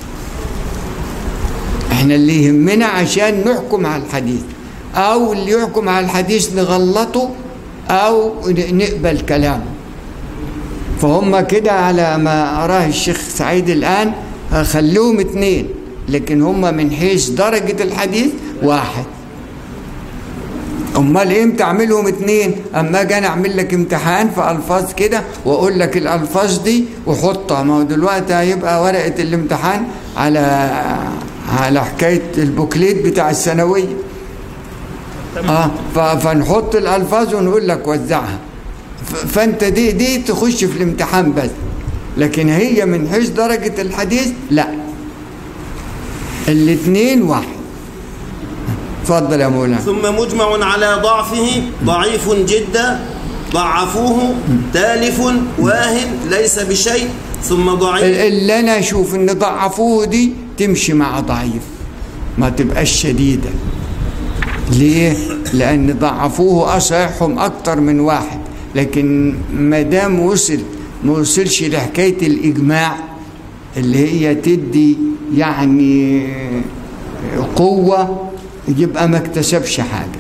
احنا اللي يهمنا عشان نحكم على الحديث او اللي يحكم على الحديث نغلطه او ن- نقبل كلامه فهم كده على ما أراه الشيخ سعيد الآن خلوهم اتنين لكن هم من حيث درجة الحديث واحد امال امتى اعملهم اتنين اما اجي انا اعمل لك امتحان في الفاظ كده واقول لك الالفاظ دي وحطها ما هو دلوقتي هيبقى ورقه الامتحان على على حكايه البوكليت بتاع الثانويه اه ف- فنحط الالفاظ ونقول لك وزعها ف- فانت دي دي تخش في الامتحان بس لكن هي من حيث درجه الحديث لا الاثنين واحد اتفضل يا مولانا ثم مجمع على ضعفه ضعيف جدا ضعفوه تالف واهن ليس بشيء ثم ضعيف اللي انا اشوف ان ضعفوه دي تمشي مع ضعيف ما تبقاش شديده ليه لان ضعفوه اصحهم اكتر من واحد لكن ما دام وصل ما وصلش لحكايه الاجماع اللي هي تدي يعني قوه يبقى ما اكتسبش حاجه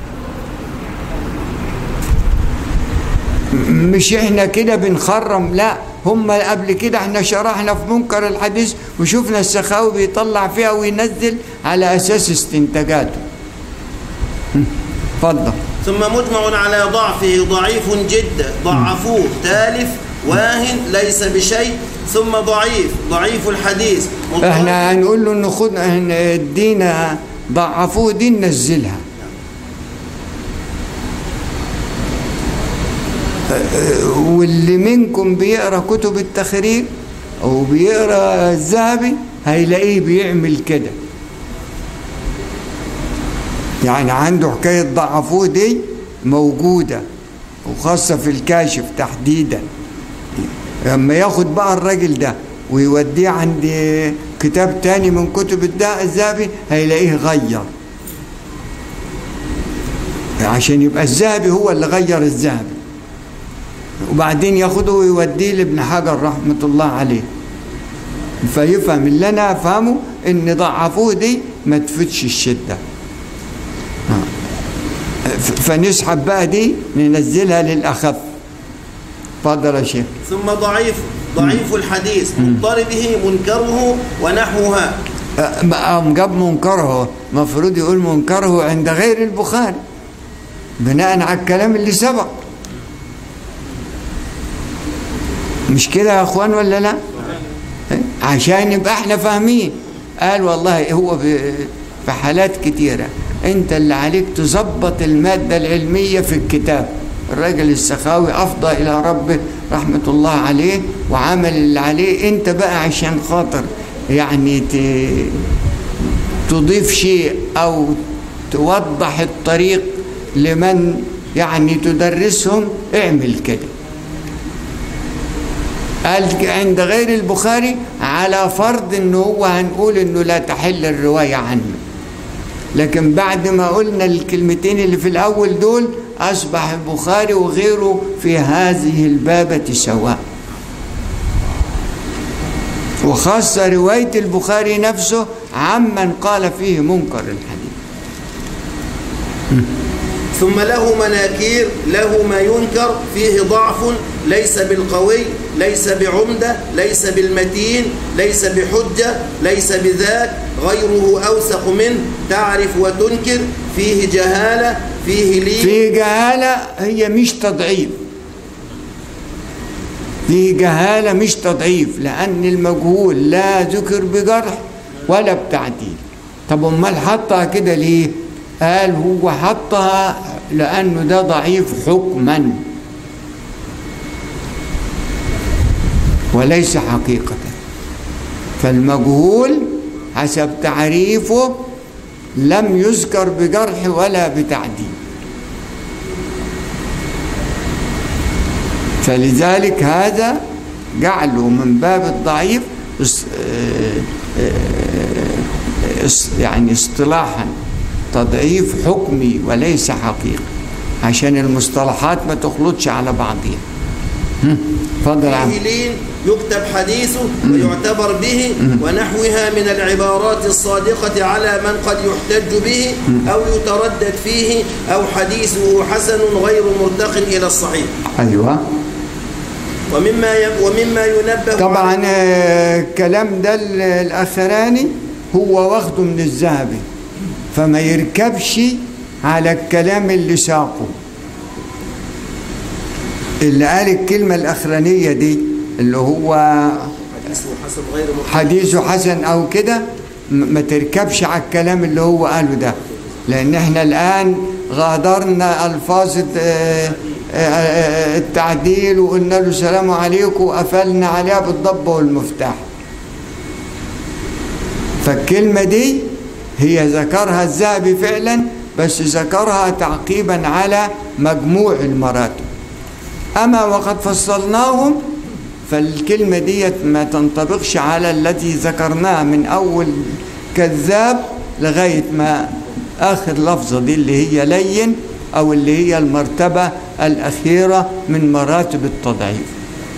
مش احنا كده بنخرم لا هم قبل كده احنا شرحنا في منكر الحديث وشفنا السخاوي بيطلع فيها وينزل على اساس استنتاجاته هم، اتفضل ثم مجمع على ضعفه ضعيف جدا ضعفوه تالف واهن ليس بشيء ثم ضعيف ضعيف الحديث مضطرب. احنا هنقول له ان خد ان ادينا ضعفوه دي ننزلها واللي منكم بيقرا كتب التخريج او بيقرا الذهبي هيلاقيه بيعمل كده يعني عنده حكايه ضعفوه دي موجوده وخاصه في الكاشف تحديدا لما ياخد بقى الراجل ده ويوديه عند كتاب تاني من كتب الدا- الذهبي هيلاقيه غير عشان يبقى الذهبي هو اللي غير الذهبي وبعدين ياخده ويوديه لابن حجر رحمة الله عليه فيفهم اللي انا افهمه ان ضعفوه دي ما تفيدش الشده ف- فنسحب بقى دي ننزلها للاخف اتفضل يا شيخ ثم ضعيف ضعيف الحديث مضطربه منكره ونحوها أه، قام جاب منكره المفروض يقول منكره عند غير البخاري بناء على الكلام اللي سبق مش كده يا اخوان ولا لا عشان يبقى احنا فاهمين قال والله هو في في حالات كتيرة انت اللي عليك تظبط المادة العلمية في الكتاب الراجل السخاوي افضى الى ربه رحمة الله عليه وعمل اللي عليه انت بقى عشان خاطر يعني ت- تضيف شيء او توضح الطريق لمن يعني تدرسهم اعمل كده قال عند غير البخاري على فرض انه هو هنقول انه لا تحل الرواية عنه لكن بعد ما قلنا الكلمتين اللي في الاول دول اصبح البخاري وغيره في هذه البابة سواء وخاصة رواية البخاري نفسه عمن قال فيه منكر الحديث ثم له مناكير له ما ينكر فيه ضعف ليس بالقوي ليس بعمدة ليس بالمتين ليس بحجة ليس بذاك غيره أوثق منه تعرف وتنكر فيه جهالة فيه لين في جهالة هي مش تضعيف في جهالة مش تضعيف لأن المجهول لا ذكر بجرح ولا بتعديل طب أمال حطها كده ليه؟ قال هو حطها لأنه ده ضعيف حكما وليس حقيقة فالمجهول حسب تعريفه لم يذكر بجرح ولا بتعديل فلذلك هذا جعله من باب الضعيف اس- آه، آه، اس- يعني اصطلاحا تضعيف حكمي وليس حقيقي عشان المصطلحات ما تخلطش على بعضها هم، اتفضل يا عم فيه لين يكتب حديثه ويعتبر به ونحوها من العبارات الصادقة على من قد يحتج به أو يتردد فيه أو حديثه حسن غير مرتق إلى الصحيح ايوه ومما ي... ومما ينبه طبعا عليه- آه، الكلام ده ال- الاخراني هو واخده من الذهبي فما يركبش على الكلام اللي ساقه اللي قال الكلمة الأخرانية دي اللي هو حديثه حسن غير مرتق حديثه حسن أو كده م- ما تركبش على الكلام اللي هو قاله ده لأن احنا الآن غادرنا ألفاظ الت- آه، آه، آه، التعديل وقلنا له سلام عليكم وقفلنا عليها بالضبة والمفتاح فالكلمة دي هي ذكرها الذهبي فعلا بس ذكرها تعقيبا على مجموع المراتب أما وقد فصلناهم فالكلمة ديت ما تنطبقش على التي ذكرناها من أول كذاب لغاية ما آخر لفظة دي اللي هي لين أو اللي هي المرتبة الأخيرة من مراتب التضعيف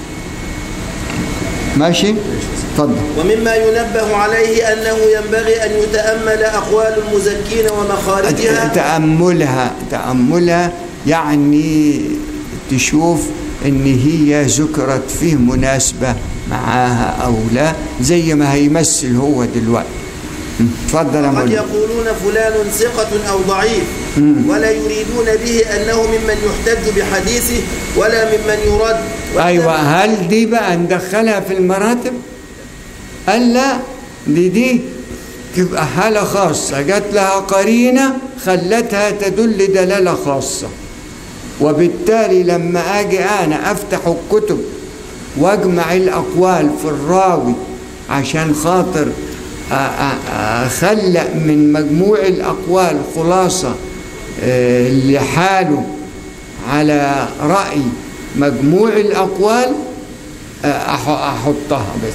ماشي؟ اتفضل ومما ينبه عليه أنه ينبغي أن يتأمل أقوال المزكين ومخارجها تأملها تأملها يعني تشوف ان هي ذكرت فيه مناسبة معاها او لا زي ما هيمثل هو دلوقتي م. اتفضل يا قد مولانا يقولون فلان ثقة أو ضعيف ولا يريدون به أنه ممن يحتج بحديثه ولا ممن يرد ايوه هل دي بقى ندخلها في المراتب قال لا دي دي تبقى حالة خاصة جات لها قرينة خلتها تدل دلالة خاصة وبالتالي لما اجي انا افتح الكتب واجمع الاقوال في الراوي عشان خاطر أ- أ- اخلق من مجموع الاقوال خلاصه آه، لحاله على راي مجموع الاقوال آه، أح- احطها بس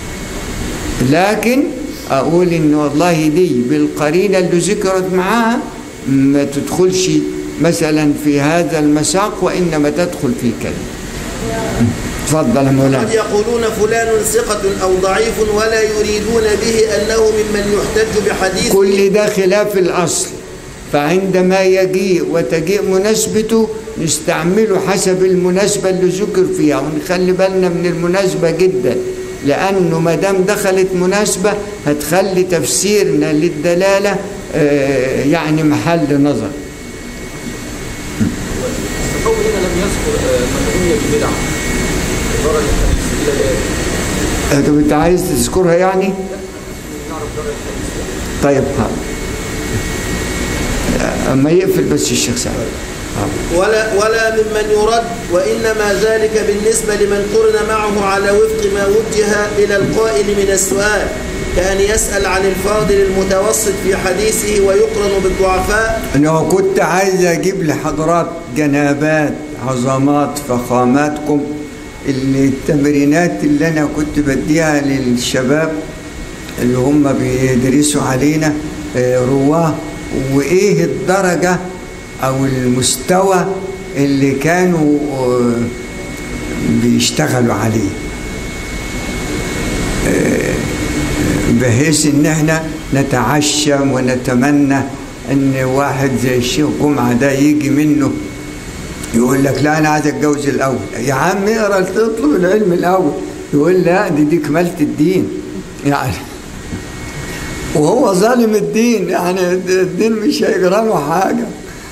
لكن اقول ان والله دي بالقرينه اللي ذكرت معاها ما تدخلش مثلا في هذا المساق وانما تدخل في كذا تفضل يا مولانا قد يقولون فلان ثقة أو ضعيف ولا يريدون به أنه ممن يحتج بحديثه كل ده خلاف الأصل فعندما يجيء وتجيء مناسبته نستعمله حسب المناسبة اللي ذكر فيها ونخلي بالنا من المناسبة جدا لأنه ما دام دخلت مناسبة هتخلي تفسيرنا للدلالة آه، يعني محل نظر القول هنا لم يذكر آه، مدعوية ببدعة درجة الحديث إلى الآن طب أنت عايز تذكرها يعني؟ نعرف درجة الحديث طيب حاضر أما يقفل بس الشيخ سعد حاضر. ولا ولا ممن يرد وإنما ذلك بالنسبة لمن قرن معه على وفق ما وجه إلى القائل من السؤال كأن يسأل عن الفاضل المتوسط في حديثه ويقرن بالضعفاء أنا كنت عايز أجيب لحضرات جنابات عظمات فخاماتكم اللي التمرينات اللي أنا كنت بديها للشباب اللي هم بيدرسوا علينا آه، رواه وإيه الدرجة أو المستوى اللي كانوا آه، بيشتغلوا عليه بحيث ان احنا نتعشم ونتمنى ان واحد زي الشيخ جمعه ده يجي منه يقول لك لا انا عايز اتجوز الاول يا عم اقرا تطلب العلم الاول يقول لا دي دي كمالة الدين يعني وهو ظالم الدين يعني الدين مش هيجرمه حاجه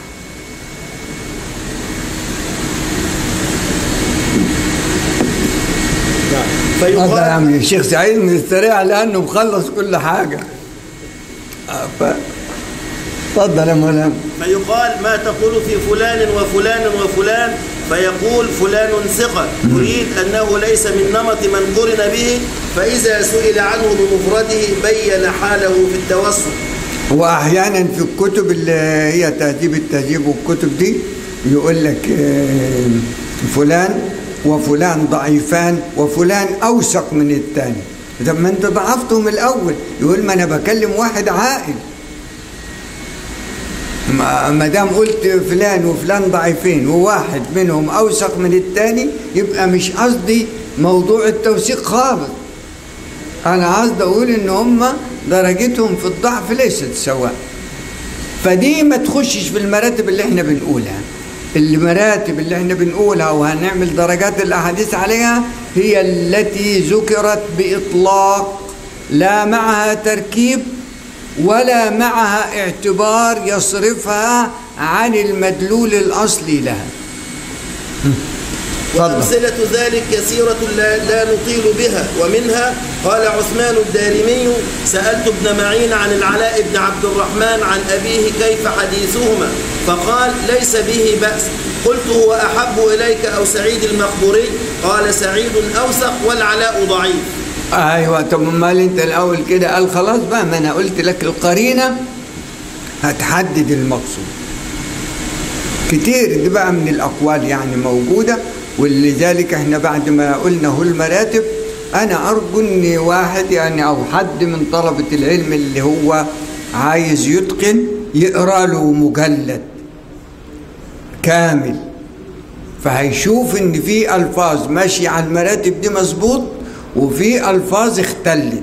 اتفضل يا فيقال عم الشيخ سعيد مستريح لانه مخلص كل حاجه آه، ف... اتفضل يا مولانا فيقال ما تقول في فلان وفلان وفلان فيقول فلان ثقة يريد أنه ليس من نمط من قرن به فإذا سئل عنه بمفرده بين حاله في التوسط واحيانا في الكتب اللي هي تهذيب التهذيب والكتب دي يقول لك آه، فلان وفلان ضعيفان وفلان اوثق من الثاني طب ما انت ضعفتهم الاول يقول ما انا بكلم واحد عاقل ما ما دام قلت فلان وفلان ضعيفين وواحد منهم اوثق من الثاني يبقى مش قصدي موضوع التوثيق خالص انا قصدي اقول ان هم درجتهم في الضعف ليست سواء فدي ما تخشش في المراتب اللي احنا بنقولها المراتب اللي احنا بنقولها وهنعمل درجات الاحاديث عليها هي التي ذكرت باطلاق لا معها تركيب ولا معها اعتبار يصرفها عن المدلول الاصلي لها اتفضل. وأمثلة ذلك كثيرة لا, لا نطيل بها ومنها قال عثمان الدارمي سألت ابن معين عن العلاء بن عبد الرحمن عن أبيه كيف حديثهما فقال ليس به بأس قلت هو أحب إليك أو سعيد المقبوري قال سعيد أوثق والعلاء ضعيف ايوه طب امال انت الاول كده قال خلاص بقى ما انا قلت لك القرينه هتحدد المقصود كتير دي بقى من الاقوال يعني موجوده ولذلك احنا بعد ما قلنا هو المراتب انا ارجو ان واحد يعني او حد من طلبه العلم اللي هو عايز يتقن يقرا له مجلد كامل فهيشوف ان في الفاظ ماشيه على المراتب دي مظبوط وفي الفاظ اختلت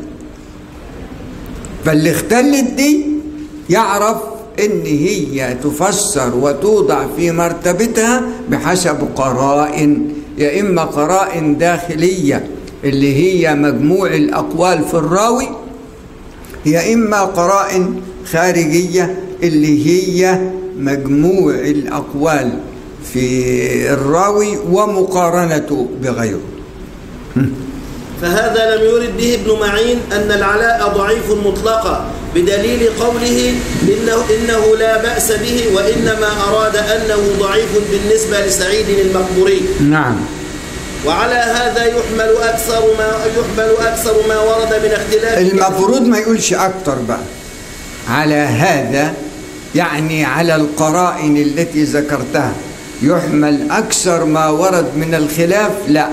فاللي اختلت دي يعرف ان هي تفسر وتوضع في مرتبتها بحسب قرائن يا اما قرائن داخليه اللي هي مجموع الاقوال في الراوي يا اما قرائن خارجيه اللي هي مجموع الاقوال في الراوي ومقارنته بغيره فهذا لم يرد به ابن معين أن العلاء ضعيف مطلقا بدليل قوله إنه, إنه لا بأس به وإنما أراد أنه ضعيف بالنسبة لسعيد المقبوري نعم وعلى هذا يحمل أكثر ما يحمل أكثر ما ورد من اختلاف المفروض ما يقولش اكتر بقى على هذا يعني على القرائن التي ذكرتها يحمل اكثر ما ورد من الخلاف لا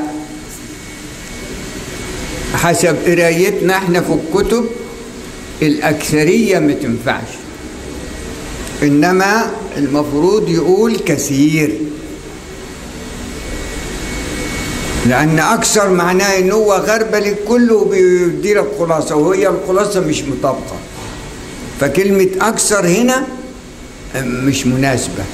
حسب قرايتنا احنا في الكتب الاكثريه ما تنفعش انما المفروض يقول كثير لأن أكثر معناه إن هو غربة للكل وبيدي لك خلاصة وهي الخلاصة مش مطابقة فكلمة أكثر هنا مش مناسبة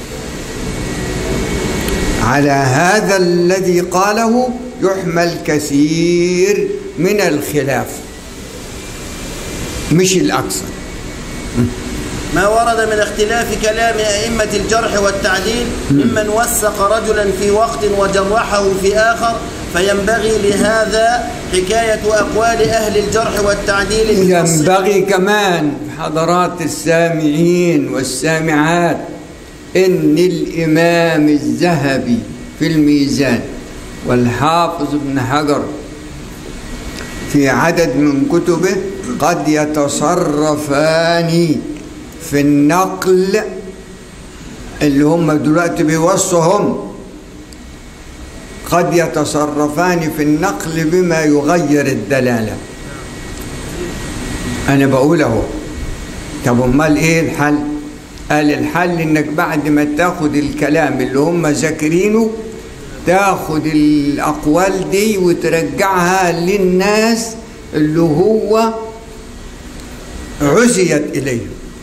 على هذا الذي قاله يحمل كثير من الخلاف مش الأكثر ما ورد من اختلاف كلام أئمة الجرح والتعديل ممن وثق رجلا في وقت وجرحه في آخر فينبغي لهذا حكاية أقوال أهل الجرح والتعديل بنص- ينبغي كمان حضرات السامعين والسامعات ان الامام الذهبي في الميزان والحافظ ابن حجر في عدد من كتبه قد يتصرفان في النقل اللي هم دلوقتي بيوصوا هم قد يتصرفان في النقل بما يغير الدلاله انا بقول اهو طب امال ايه الحل قال الحل انك بعد ما تاخد الكلام اللي هم ذاكرينه تاخد الاقوال دي وترجعها للناس اللي هو عزيت اليه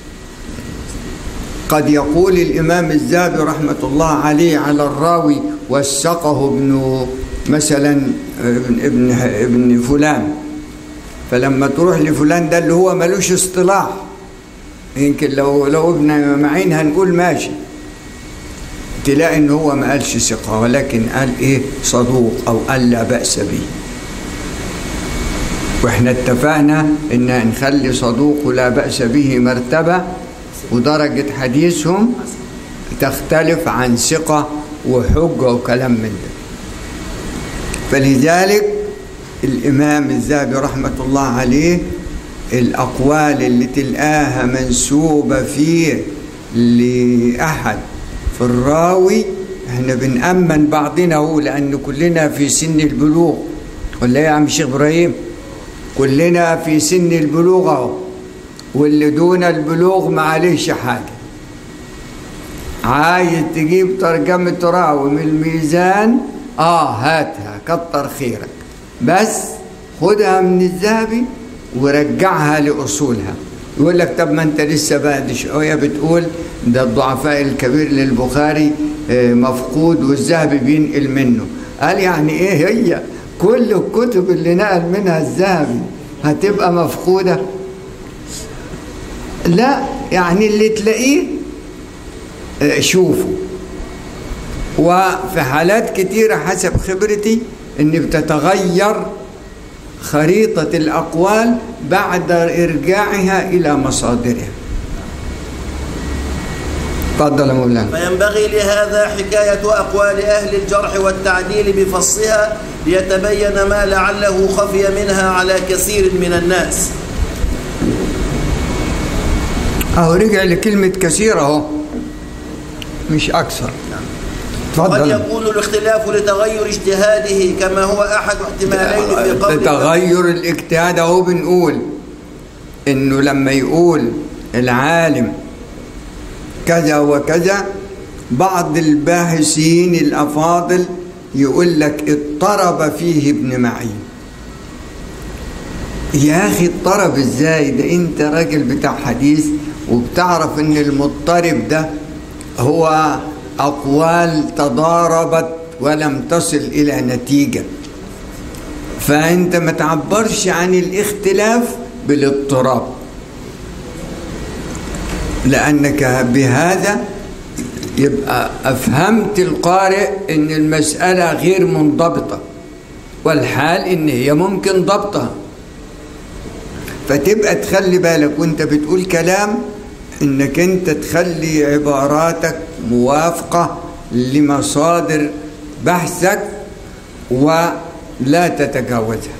قد يقول الامام الذهبي رحمه الله عليه على الراوي وثقه ابن مثلا ابن ابن, ابن فلان فلما تروح لفلان ده اللي هو ملوش اصطلاح يمكن لو لو ابن معين هنقول ماشي تلاقي ان هو ما قالش ثقه ولكن قال ايه صدوق او قال لا باس به واحنا اتفقنا ان نخلي صدوق ولا باس به مرتبه ودرجه حديثهم تختلف عن ثقه وحجه وكلام من ده فلذلك الإمام الذهبي رحمة الله عليه الأقوال اللي تلقاها منسوبة فيه لأحد في الراوي احنا بنأمن بعضنا هو لأن كلنا في سن البلوغ ولا إيه يا عم الشيخ إبراهيم كلنا في سن البلوغ أهو واللي دون البلوغ معليش حاجة عايز تجيب ترجمة راوي من الميزان اه هاتها كتر خيرك بس خدها من الذهبي ورجعها لأصولها يقول لك طب ما انت لسه بعد شوية بتقول ده الضعفاء الكبير للبخاري آه، مفقود والذهبي بينقل منه قال يعني ايه هي كل الكتب اللي نقل منها الذهبي هتبقى مفقودة لا يعني اللي تلاقيه آه، شوفه وفي حالات كتيرة حسب خبرتي ان بتتغير خريطة الأقوال بعد إرجاعها إلى مصادرها تفضل يا مولانا فينبغي لهذا حكاية أقوال أهل الجرح والتعديل بفصها ليتبين ما لعله خفي منها على كثير من الناس أهو رجع لكلمة كثير أهو مش أكثر قد تفضل يكون الاختلاف لتغير اجتهاده كما هو أحد احتمالين في قول تغير الاجتهاد اهو بنقول انه لما يقول العالم كذا وكذا بعض الباحثين الافاضل يقول لك اضطرب فيه ابن معين يا اخي اضطرب ازاي ده انت راجل بتاع حديث وبتعرف ان المضطرب ده هو اقوال تضاربت ولم تصل الى نتيجه فانت ما تعبرش عن الاختلاف بالاضطراب لانك بهذا يبقى افهمت القارئ ان المساله غير منضبطه والحال ان هي ممكن ضبطها فتبقى تخلي بالك وانت بتقول كلام انك انت تخلي عباراتك موافقه لمصادر بحثك ولا تتجاوزها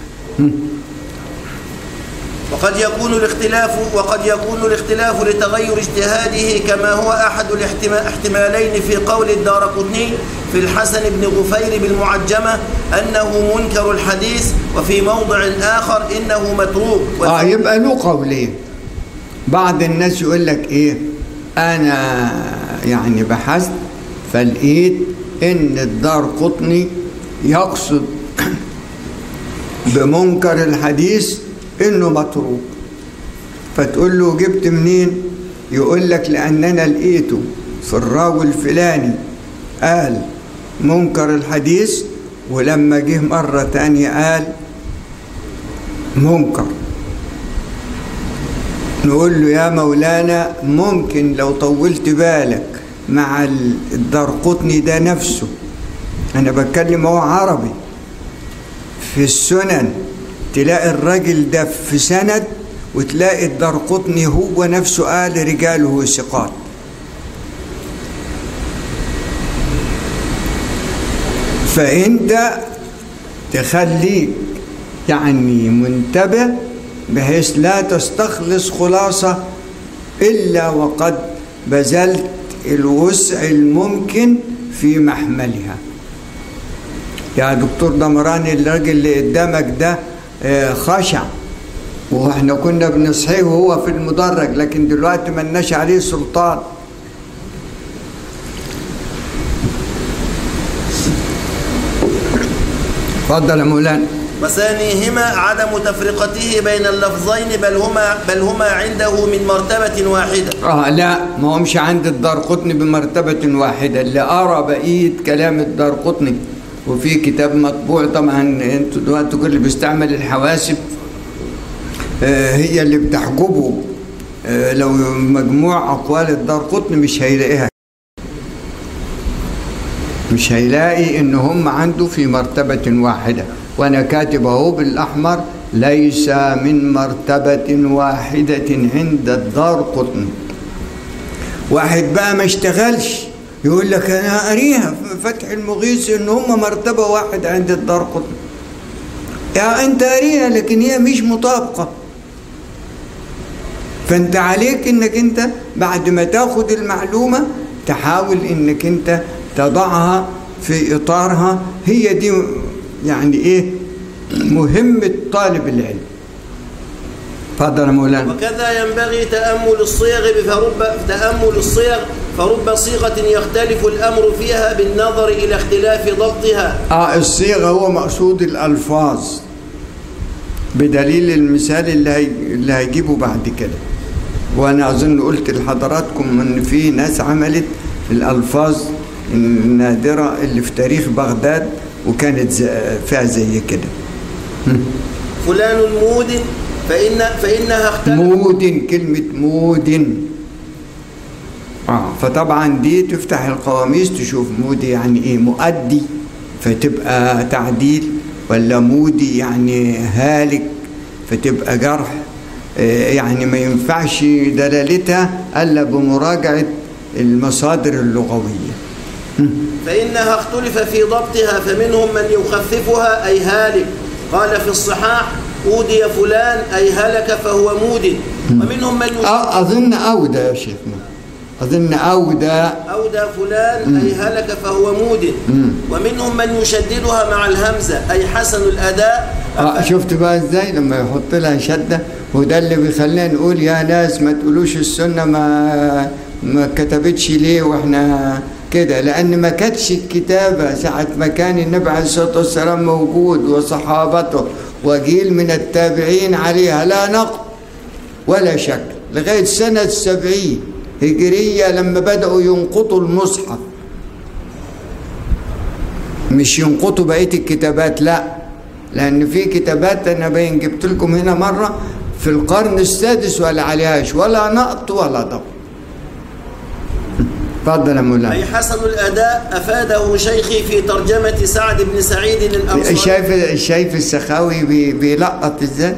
وقد يكون الاختلاف وقد يكون الاختلاف لتغير اجتهاده كما هو أحد الاحتمالين في قول الدارقطني في الحسن بن غفير بالمعجمة أنه منكر الحديث وفي موضع آخر إنه متروك اه يبقى له قولين بعض الناس يقول لك ايه انا يعني بحثت فلقيت ان الدار قطني يقصد بمنكر الحديث انه متروك فتقول له جبت منين يقول لك لان انا لقيته في الراوي الفلاني قال منكر الحديث ولما جه مرة تانية قال منكر نقول له يا مولانا ممكن لو طولت بالك مع الدرقطني ده نفسه انا بتكلم هو عربي في السنن تلاقي الراجل ده في سند وتلاقي الدرقطني هو نفسه قال رجاله ثقات فانت تخليك يعني منتبه بحيث لا تستخلص خلاصة إلا وقد بذلت الوسع الممكن في محملها يا دكتور دمراني الراجل اللي قدامك ده آه، خشع واحنا كنا بنصحيه وهو في المدرج لكن دلوقتي ملناش عليه سلطان اتفضل يا مولانا وثانيهما عدم تفرقته بين اللفظين بل هما بل هما عنده من مرتبة واحدة اه لا ما همش عند الدار قطني بمرتبة واحدة اللي أرى بقية كلام الدار قطني وفي كتاب مطبوع طبعا انتوا دلوقتي كل اللي بيستعمل الحواسب آه هي اللي بتحجبه آه لو مجموع أقوال الدار قطني مش هيلاقيها مش هيلاقي ان هم عنده في مرتبة واحدة وانا كاتب اهو بالاحمر ليس من مرتبة واحدة عند الدار قطن واحد بقى ما اشتغلش يقول لك انا قاريها في فتح المغيث ان هم مرتبة واحدة عند الدار قطن يا انت قاريها لكن هي مش مطابقة فانت عليك انك انت بعد ما تاخد المعلومة تحاول انك انت تضعها في اطارها هي دي يعني ايه مهمة طالب العلم اتفضل يا مولانا وكذا ينبغي تأمل الصيغ فرب تأمل الصيغ فرب صيغة يختلف الأمر فيها بالنظر إلى اختلاف ضبطها اه الصيغه هو مقصود الالفاظ بدليل المثال اللي هي... اللي هيجيبه بعد كده وانا اظن قلت لحضراتكم ان في ناس عملت الالفاظ النادره اللي في تاريخ بغداد وكانت ز- فيها زي كده فلان مود فإن فإنها اختلف مود كلمة مود آه فطبعا دي تفتح القواميس تشوف مودي يعني ايه مؤدي فتبقى تعديل ولا مودي يعني هالك فتبقى جرح آه، يعني ما ينفعش دلالتها الا بمراجعة المصادر اللغوية فإنها اختلف في ضبطها فمنهم من يخففها أي هالك قال في الصحاح أودي فلان أي هلك فهو مود ومنهم من يشدد آه اظن اودى يا شيخنا اظن اودى أودى فلان أي هلك فهو مود ومنهم من يشددها مع الهمزة أي حسن الأداء اه شفت بقى ازاي لما يحط لها شده وده اللي بيخلينا نقول يا ناس ما تقولوش السنه ما ما كتبتش ليه واحنا كده لان ما كانتش الكتابه ساعه ما كان النبي عليه الصلاه والسلام موجود وصحابته وجيل من التابعين عليها لا نقد ولا شك لغايه سنه سبعين هجريه لما بداوا ينقطوا المصحف مش ينقطوا بقيه الكتابات لا لان في كتابات انا باين جبت لكم هنا مره في القرن السادس ولا عليهاش ولا نقط ولا ضبط اتفضل يا مولانا أي حسن الأداء أفاده شيخي في ترجمة سعد بن سعيد الأنصاري شايف شايف السخاوي بي- بيلقط ازاي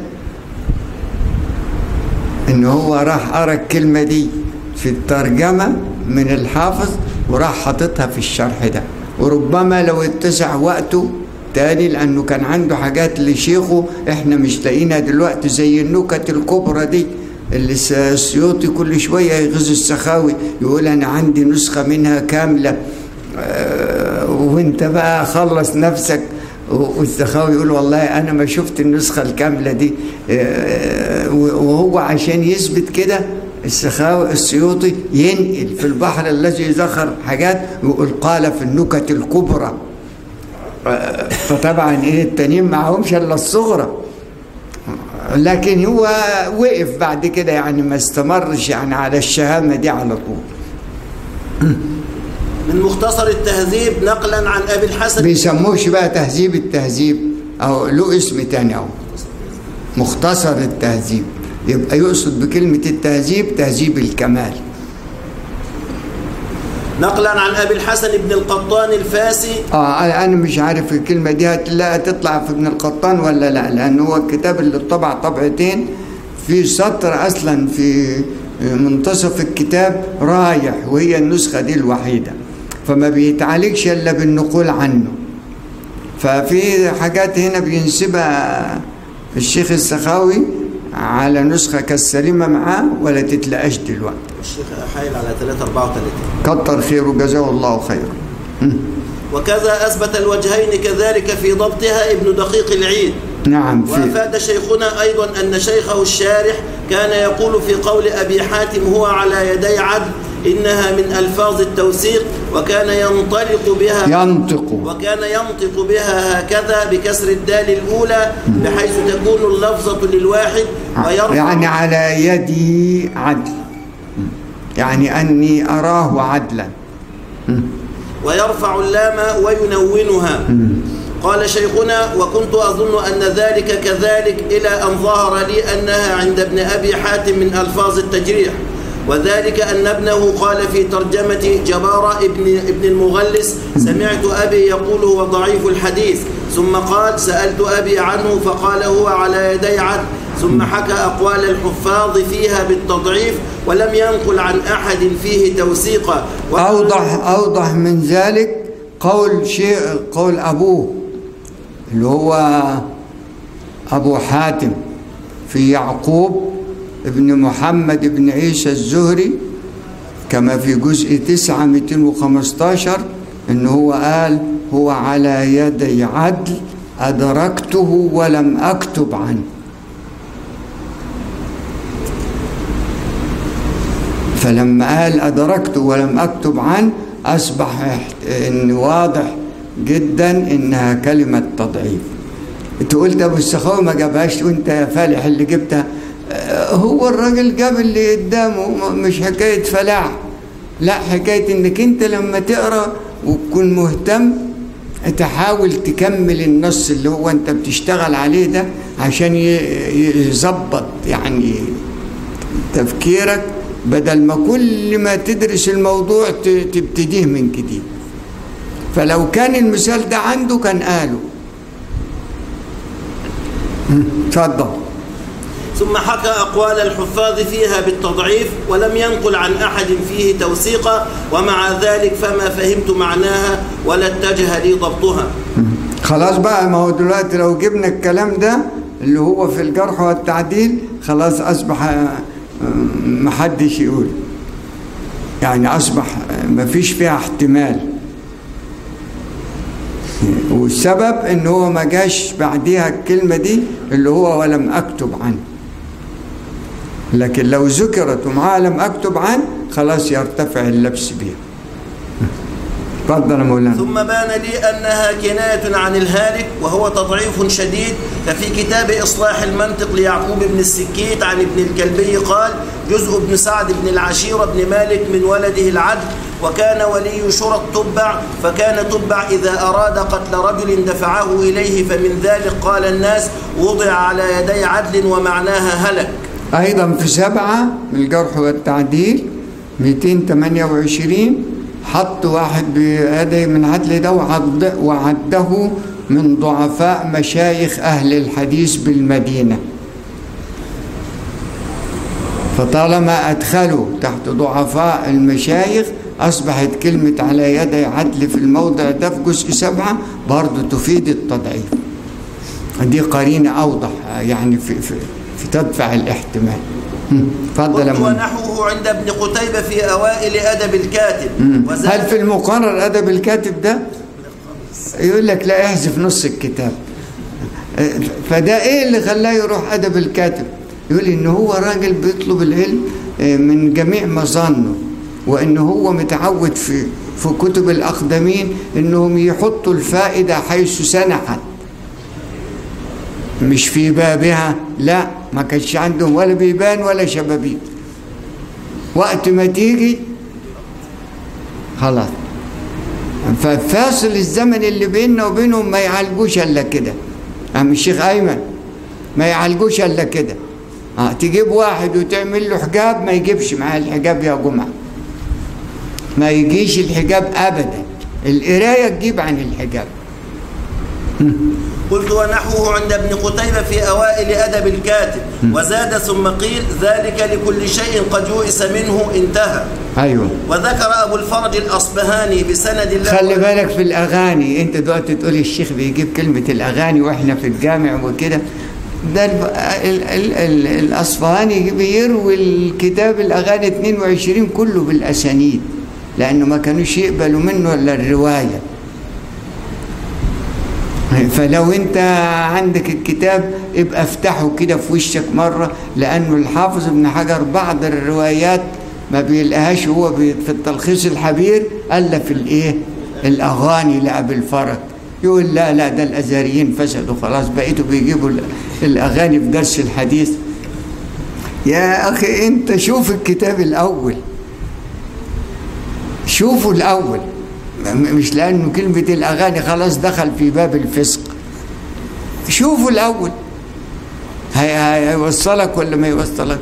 ان هو راح قرا الكلمه دي في الترجمه من الحافظ وراح حاططها في الشرح ده وربما لو اتسع وقته تاني لانه كان عنده حاجات لشيخه احنا مش لاقينا دلوقتي زي النكت الكبرى دي اللي الس- السيوطي كل شويه يغز السخاوي يقول انا عندي نسخه منها كامله آه، وانت بقى خلص نفسك والسخاوي يقول والله انا ما شفت النسخه الكامله دي آه، وهو عشان يثبت كده السخاوي السيوطي ينقل في البحر الذي ذكر حاجات ويقول قال في النكت الكبرى آه، فطبعا ايه التانيين معهمش الا الصغرى لكن هو وقف بعد كده يعني ما استمرش يعني على الشهامه دي على طول من مختصر التهذيب نقلا عن أبي الحسن بيسموش بقى تهذيب التهذيب او له اسم تاني او مختصر التهذيب يبقى يقصد بكلمة التهذيب تهذيب الكمال نقلا عن أبي الحسن بن القطان الفاسي اه انا أنا مش عارف الكلمة دي هتلاقي تطلع في ابن القطان ولا لا لان هو الكتاب اللي طبع طبعتين في سطر اصلا في منتصف الكتاب رايح وهي النسخة دي الوحيدة فما بيتعالجش الا بالنقول عنه ففي حاجات هنا بينسبها الشيخ السخاوي على نسخة كالسليمة معاه ولا تتلاقاش دلوقتي الشيخ حايل على 334 كتر خيره جزاه الله خيرا وكذا أثبت الوجهين كذلك في ضبطها ابن دقيق العيد نعم في وأفاد شيخنا أيضا أن شيخه الشارح كان يقول في قول أبي حاتم هو على يدي عدل إنها من ألفاظ التوثيق وكان ينطلق بها ينطق وكان ينطق بها هكذا بكسر الدال الأولى بحيث تكون اللفظة للواحد ويرفع يعني على يدي عدل يعني أني أراه عدلا ويرفع اللام وينونها قال شيخنا وكنت أظن أن ذلك كذلك إلى أن ظهر لي أنها عند ابن أبي حاتم من ألفاظ التجريح وذلك أن ابنه قال في ترجمة جبارة ابن, ابن المغلس سمعت أبي يقول هو ضعيف الحديث ثم قال سألت أبي عنه فقال هو على يدي عدل ثم حكى أقوال الحفاظ فيها بالتضعيف ولم ينقل عن أحد فيه توثيقا أوضح أوضح من ذلك قول شيء قول أبوه اللي هو أبو حاتم في يعقوب ابن محمد بن عيسى الزهري كما في جزء 9 215 إن هو قال هو على يدي عدل أدركته ولم أكتب عنه فلما قال أدركت ولم أكتب عنه أصبح احت- إن واضح جدا إنها كلمة تضعيف تقول ده أبو السخاوي ما جابهاش وأنت يا فالح اللي جبتها آه، هو الراجل جاب اللي قدامه م- مش حكاية فلاح لا حكاية إنك أنت لما تقرأ وتكون مهتم تحاول تكمل النص اللي هو أنت بتشتغل عليه ده عشان ي- ي- يظبط يعني تفكيرك بدل ما كل ما تدرس الموضوع ت- تبتديه من جديد فلو كان المثال ده عنده كان قاله مم، اتفضل ثم حكى أقوال الحفاظ فيها بالتضعيف ولم ينقل عن أحد فيه توثيقا ومع ذلك فما فهمت معناها ولا اتجه لي ضبطها خلاص بقى ما هو دلوقتي لو جبنا الكلام ده اللي هو في الجرح والتعديل خلاص أصبح آه، محدش يقول يعني أصبح آه، مفيش فيها احتمال والسبب ان هو ما جاش بعديها الكلمة دي اللي هو ولم أكتب عنه لكن لو ذكرت ومعاها لم أكتب عنه خلاص يرتفع اللبس بها اتفضل يا مولانا ثم بان لي أنها كناية عن الهالك وهو تضعيف شديد ففي كتاب إصلاح المنطق ليعقوب بن السكيت عن ابن الكلبي قال جزء ابن سعد بن العشيرة بن مالك من ولده العدل وكان ولي شرط تبع فكان تبع إذا أراد قتل رجل دفعه إليه فمن ذلك قال الناس وضع على يدي عدل ومعناها هلك أيضا في سبعة من الجرح والتعديل 228 حط واحد بيدي من عدل ده وعد وعده من ضعفاء مشايخ أهل الحديث بالمدينة فطالما أدخلوا تحت ضعفاء المشايخ أصبحت كلمة على يدي عدل في الموضع ده في جزء سبعة برضو تفيد التضعيف دي قرينة أوضح يعني في, في, في تدفع الاحتمال هم، اتفضل يا قلت منى ونحوه عند ابن قتيبة في أوائل أدب الكاتب هل وزاد في المقرر أدب الكاتب ده يقول لك لا احذف نص الكتاب فده ايه اللي خلاه يروح أدب الكاتب يقول ان هو راجل بيطلب العلم من جميع مظانه وان هو متعود في في كتب الأقدمين انهم يحطوا الفائدة حيث سنحت مش في بابها لا ما كانش عندهم ولا بيبان ولا شبابيك وقت ما تيجي خلاص ففاصل الزمن اللي بيننا وبينهم ما يعالجوش الا كده عم الشيخ ايمن ما يعالجوش الا كده اه تجيب واحد وتعمل له حجاب ما يجيبش معاه الحجاب يا جمعه ما يجيش الحجاب ابدا القرايه تجيب عن الحجاب قلت ونحوه عند ابن قتيبة في أوائل أدب الكاتب وزاد ثم قيل ذلك لكل شيء قد يؤس منه انتهى ايوه وذكر أبو الفرج الأصبهاني بسند له خلي بالك في الاغاني انت دلوقتي تقول الشيخ بيجيب كلمه الاغاني واحنا في الجامع وكده ده ال- ال- ال- ال- الاصفهاني بيروي الكتاب الاغاني 22 كله بالاسانيد لانه ما كانوش يقبلوا منه الا الروايه فلو انت عندك الكتاب ابقى افتحه كده في وشك مرة لانه الحافظ ابن حجر بعض الروايات ما بيلقاهاش هو بي- في التلخيص الحبير الا في الايه الاغاني لابي الفرج يقول لا لا ده الازهريين فسدوا خلاص بقيتوا بيجيبوا ال- الاغاني في درس الحديث يا اخي انت شوف الكتاب الاول شوفوا الأول م- مش لأنه كلمة الأغاني خلاص دخل في باب الفسق شوفوا الأول هي- هي- هيوصلك ولا ما يوصلك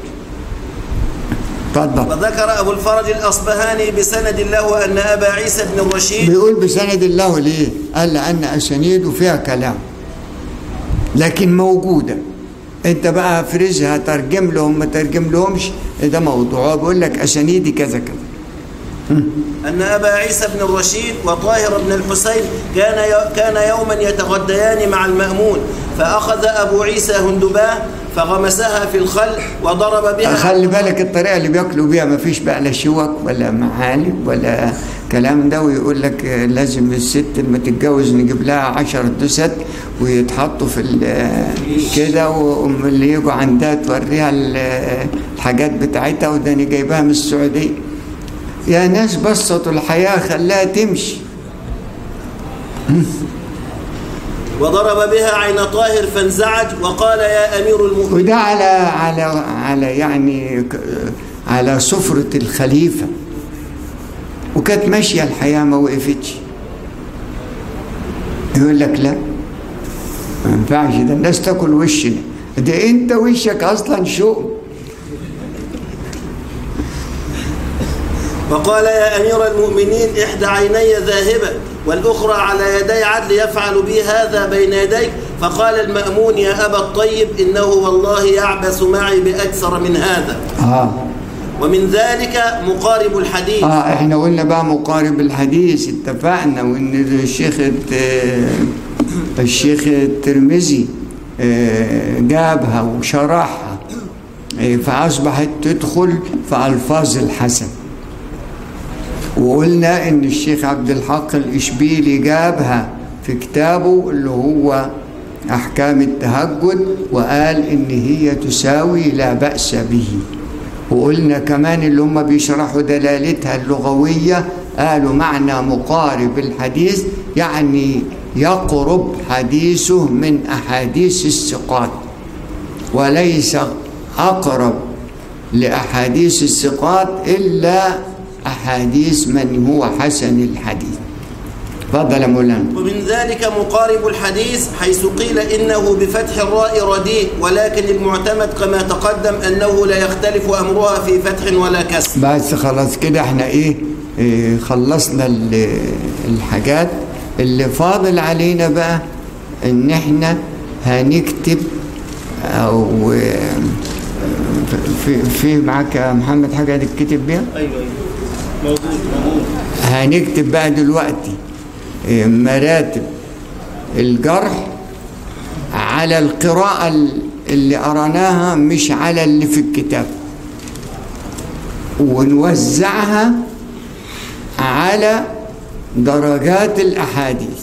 اتفضل وذكر أبو الفرج الأصبهاني بسند له أن أبا عيسى بن الرشيد بيقول بسند الله ليه قال لأن أسانيده فيها كلام لكن موجودة انت بقى افرزها ترجم لهم ما ترجم لهمش ده موضوع هو بيقول لك اسانيدي كذا كذا أن أبا عيسى بن الرشيد وطاهر بن الحسين كان كان يوما يتغديان مع المأمون فأخذ أبو عيسى هندباه فغمسها في الخل وضرب بها خلي بالك الطريقة اللي بياكلوا بيها ما فيش بقى لا شوك ولا معالب ولا كلام ده ويقول لك آه، لازم الست لما تتجوز نجيب لها عشر دست ويتحطوا في ال- كده واللي يجوا عندها توريها ال- الحاجات بتاعتها وده انا جايباها من السعودية يا ناس بسطوا الحياة خلاها تمشي وضرب بها عين طاهر فانزعج وقال يا أمير المؤمنين وده على على على يعني ك- على سفرة الخليفة وكانت ماشية الحياة ما وقفتش يقول لك لا ما ينفعش ده الناس تاكل وشنا ده انت وشك اصلا شؤم وقال يا أمير المؤمنين إحدى عيني ذاهبة والأخرى على يدي عدل يفعل بي هذا بين يديك فقال المأمون يا أبا الطيب إنه والله يعبث معي بأكثر من هذا اه ومن ذلك مقارب الحديث اه احنا قلنا بقى مقارب الحديث اتفقنا وان الشيخ الت- الشيخ الترمذي آه، جابها وشرحها آه، فاصبحت تدخل في الفاظ الحسن وقلنا ان الشيخ عبد الحق الاشبيلي جابها في كتابه اللي هو احكام التهجد وقال ان هي تساوي لا باس به وقلنا كمان اللي هم بيشرحوا دلالتها اللغويه قالوا معنى مقارب الحديث يعني يقرب حديثه من احاديث الثقات وليس اقرب لاحاديث الثقات الا احاديث من هو حسن الحديث تفضل يا مولانا ومن ذلك مقارب الحديث حيث قيل إنه بفتح الراء رديء ولكن المعتمد كما تقدم أنه لا يختلف أمرها في فتح ولا كسر بس خلاص كده احنا ايه, إيه خلصنا ال- الحاجات اللي فاضل علينا بقى ان احنا هنكتب او آه، في, في معاك يا محمد حاجه هتكتب بيها ايوه ايوه موجود موجود هنكتب بقى دلوقتي إيه، مراتب الجرح على القراءة ال- اللي قرناها مش على اللي في الكتاب ونوزعها على درجات الأحاديث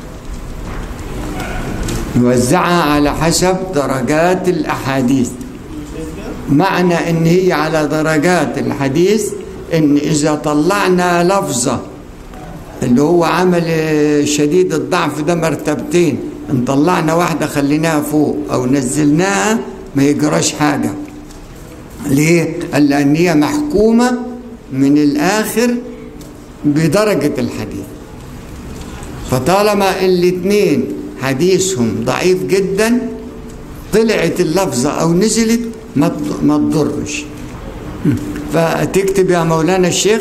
نوزعها على حسب درجات الأحاديث معنى ان هي على درجات الحديث ان اذا طلعنا لفظة اللي هو عمل آه، شديد الضعف ده مرتبتين ان طلعنا واحدة خليناها فوق او نزلناها ما يجراش حاجة ليه؟ قال لان هي محكومة من الاخر بدرجة الحديث فطالما الاتنين حديثهم ضعيف جدا طلعت اللفظة أو نزلت ما تض- ما تضرش فتكتب يا مولانا الشيخ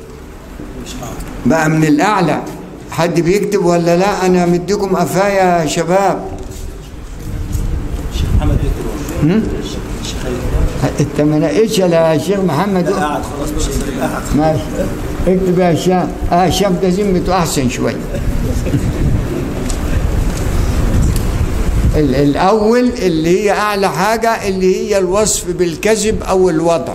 بقى من الأعلى حد بيكتب ولا لا أنا مديكم قفايا يا شباب محمد يكتب انت ما ناقش يا شيخ محمد قاعد خلاص مش هيسيب قاعد ماشي اكتب يا هشام اه هشام ده ذمته احسن شويه ال- الاول اللي هي اعلى حاجه اللي هي الوصف بالكذب او الوضع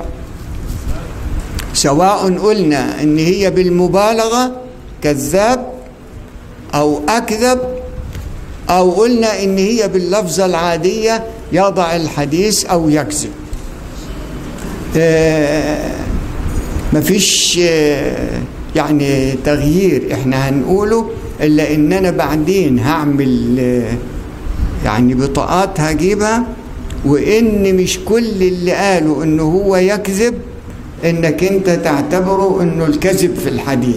سواء قلنا ان هي بالمبالغه كذاب او اكذب او قلنا ان هي باللفظه العاديه يضع الحديث او يكذب آه، مفيش آه، يعني تغيير احنا هنقوله الا ان انا بعدين هعمل آه، يعني بطاقات هجيبها وان مش كل اللي قالوا انه هو يكذب انك انت تعتبره انه الكذب في الحديث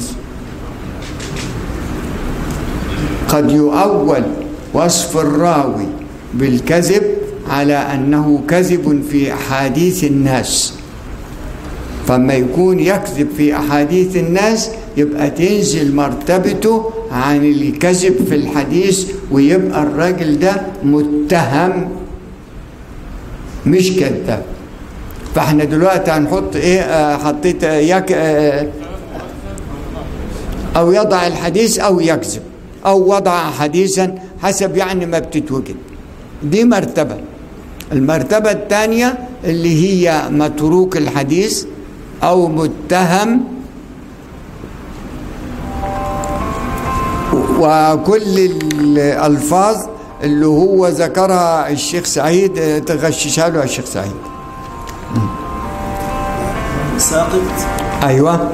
قد يؤول وصف الراوي بالكذب على انه كذب في احاديث الناس فما يكون يكذب في احاديث الناس يبقى تنزل مرتبته عن الكذب في الحديث ويبقى الراجل ده متهم مش كذاب فاحنا دلوقتي هنحط ايه آه حطيت آه يك آه او يضع الحديث او يكذب او وضع حديثا حسب يعني ما بتتوجد دي مرتبه المرتبة الثانية اللي هي متروك الحديث أو متهم وكل الألفاظ اللي هو ذكرها الشيخ سعيد اه، تغششها له الشيخ سعيد ساقط أيوة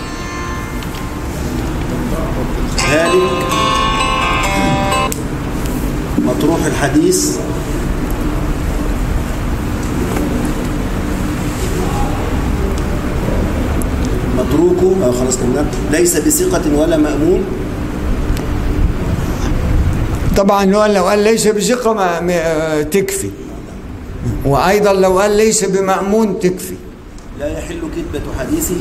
هالك مطروح الحديث متروكه آه خلاص تمام ليس بثقة ولا مأمون طبعا لو قال, لو قال ليس بثقة ما ما- اه، تكفي وأيضا لو قال ليس بمأمون تكفي لا يحل كذبة حديثه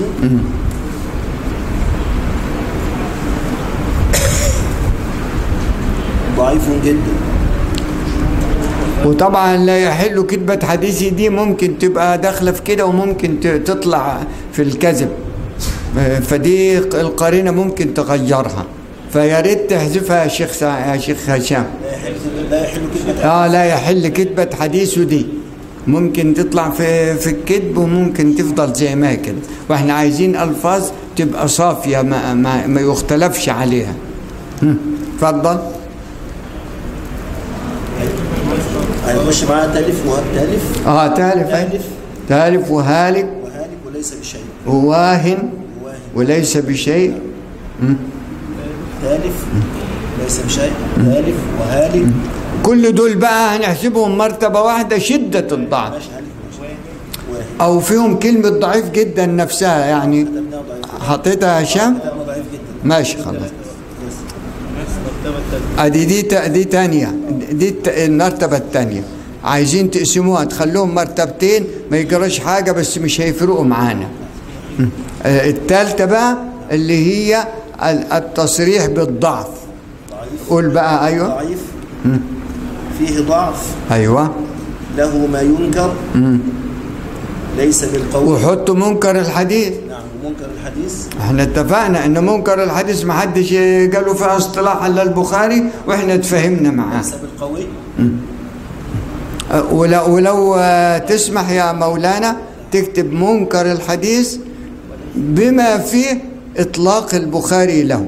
ضعيف جدا وطبعا لا يحل كذبة حديثي دي ممكن تبقى داخلة في كده وممكن ت- تطلع في الكذب اه، فدي القرينة ممكن تغيرها فيا ريت تحذفها يا شيخ سع- يا شيخ هشام لا يحل لا يحل كذبة اه لا يحل كذبة حديثه دي ممكن تطلع في في الكذب وممكن تفضل زي ما هي كده واحنا عايزين الفاظ تبقى صافية ما ما, ما يختلفش عليها هم، اتفضل هيخش معاه تالف وتالف اه تالف أي. تالف تالف وهالك وهالك وليس بشيء وواهن واهن وليس بشيء تالف ليس بشيء تالف وهالك كل دول بقى هنحسبهم مرتبة واحدة شدة الضعف ماشي هالك ماشي واهن أو فيهم كلمة ضعيف جدا نفسها يعني كتبناه ضعيف حطيتها يا هشام كتبناه ضعيف جدا ماشي خلاص المرتبة الثالثة ادي دي ت- دي تانية دي الت- المرتبة التانية عايزين تقسموها تخلوهم مرتبتين ما يجراش حاجة بس مش هيفرقوا معانا م. آه، التالتة بقى اللي هي ال- التصريح بالضعف ضعيف قول بقى ايوه ضعيف فيه ضعف ايوه له ما ينكر ليس بالقول وحطوا منكر الحديث نعم منكر الحديث احنا اتفقنا ان منكر الحديث ما حدش قالوا فيها اصطلاح الا البخاري واحنا اتفهمنا معاه ليس بالقوي أه، ولو, ولو آه، تسمح يا مولانا تكتب منكر الحديث بما فيه اطلاق البخاري له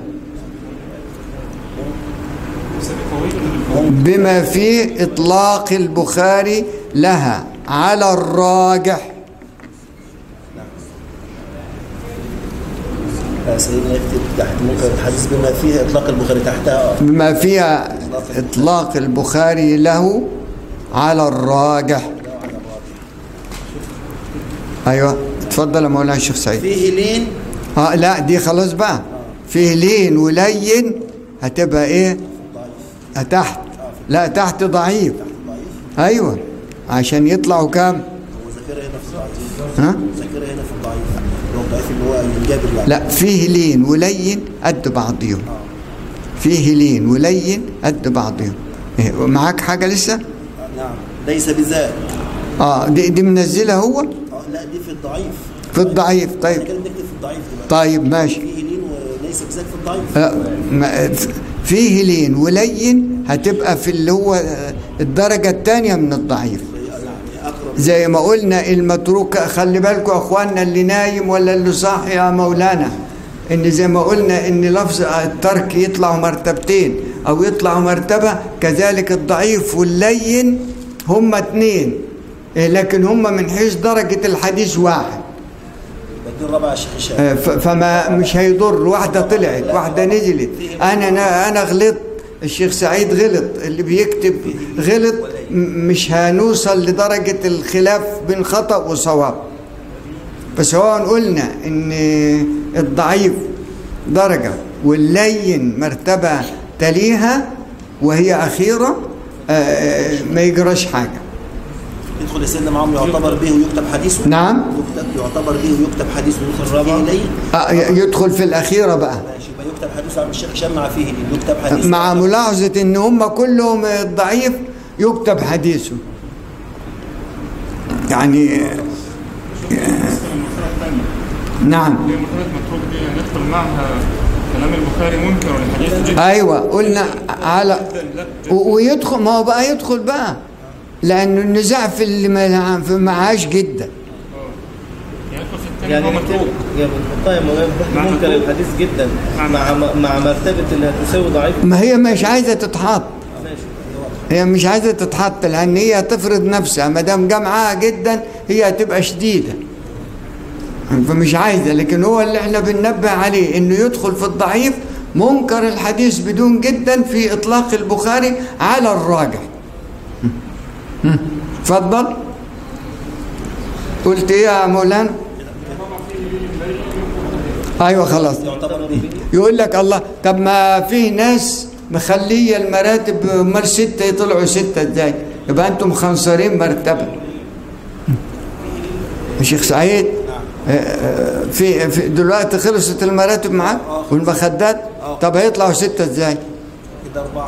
بما فيه اطلاق البخاري لها على الراجح لا سيدنا يكتب تحت منكر الحديث بما فيه اطلاق البخاري تحتها آه. بما فيها اطلاق البخاري له على الراجح ايوه اتفضل يا مولانا الشيخ سعيد فيه لين اه لا دي خلاص بقى فيه لين ولين هتبقى ايه تحت لا تحت ضعيف ايوه عشان يطلعوا كام هو ذاكرها هنا في الضعيف ها ذاكرها هنا في الضعيف اللي هو الضعيف اللي هو الجابر يعني لا فيه لين ولين قد بعضهم فيه لين ولين قد بعضهم إيه، معاك حاجة لسه آه، نعم ليس بذاك اه دي, دي منزلها هو اه لا دي في الضعيف في الضعيف احنا طيب كده بنكتب في الضعيف دلوقتي طيب ماشي فيه لين وليس بذاك في الضعيف آه، ما- فيه لين ولين هتبقى في اللي هو آه، الدرجة الثانية من الضعيف يعني اقرب زي ما قلنا المتروك خلي بالكم يا اخواننا اللي نايم ولا اللي صاحي يا مولانا ان زي ما قلنا ان لفظ الترك يطلع مرتبتين او يطلع مرتبة كذلك الضعيف واللين هما اتنين إيه، لكن هما من حيث درجة الحديث واحد بدي الرابع يا شيخ هشام آه، ف- فما مش هيضر واحدة طلعت واحدة نزلت انا انا انا غلطت الشيخ سعيد غلط اللي بيكتب غلط م- مش هنوصل لدرجة الخلاف بين خطأ وصواب فسواء قلنا ان الضعيف درجة واللين مرتبة تليها وهي أخيرة آه، آه، ما يجراش حاجة يدخل يا سيدنا معاهم يعتبر به ويكتب حديثه نعم يكتب يعتبر به ويكتب حديثه يدخل فيه لين آه، يدخل في الأخيرة بقى ماشي يبقى يكتب حديثه عن الشيخ هشام مع فيه لين يكتب حديثه مع ملاحظة ان هم كلهم الضعيف يكتب حديثه يعني نعم هي مقالة متروك دي هندخل معها كلام البخاري منكر والحديث جدا ايوه قلنا على و- ويدخل ما هو بقى يدخل بقى لأنه النزاع في اللي ما في معاش جدا يعني يدخل في التاني يعني هو نكتب مطلوب يا بنحطها يا مولانا مع بنحط منكر مطلوب. الحديث جدا مع مع مع مرتبة انها تساوي ضعيف ما هي مش عايزة تتحط ماشي هي مش عايزة تتحط لأن هي تفرض نفسها ما دام جمعها جدا هي هتبقى شديدة فمش عايزة لكن هو اللي احنا بننبه عليه انه يدخل في الضعيف منكر الحديث بدون جدا في اطلاق البخاري على الراجح اتفضل قلت ايه يا مولانا ايوه خلاص يعتبر دي يقول لك الله طب ما في ناس مخليه المراتب امال سته يطلعوا سته ازاي؟ يبقى انتم مخنصرين مرتبه. يا شيخ سعيد آه، آه، في, في دلوقتي خلصت المراتب معاك والمخدات طب هيطلعوا سته ازاي؟ كده أربعة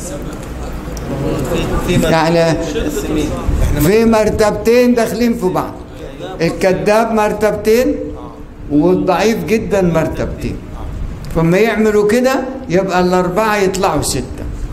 في في يعني مقسمين في مرتبتين داخلين في بعض الكذاب مرتبتين والضعيف جدا مرتبتين فما يعملوا كده يبقى الأربعة يطلعوا ستة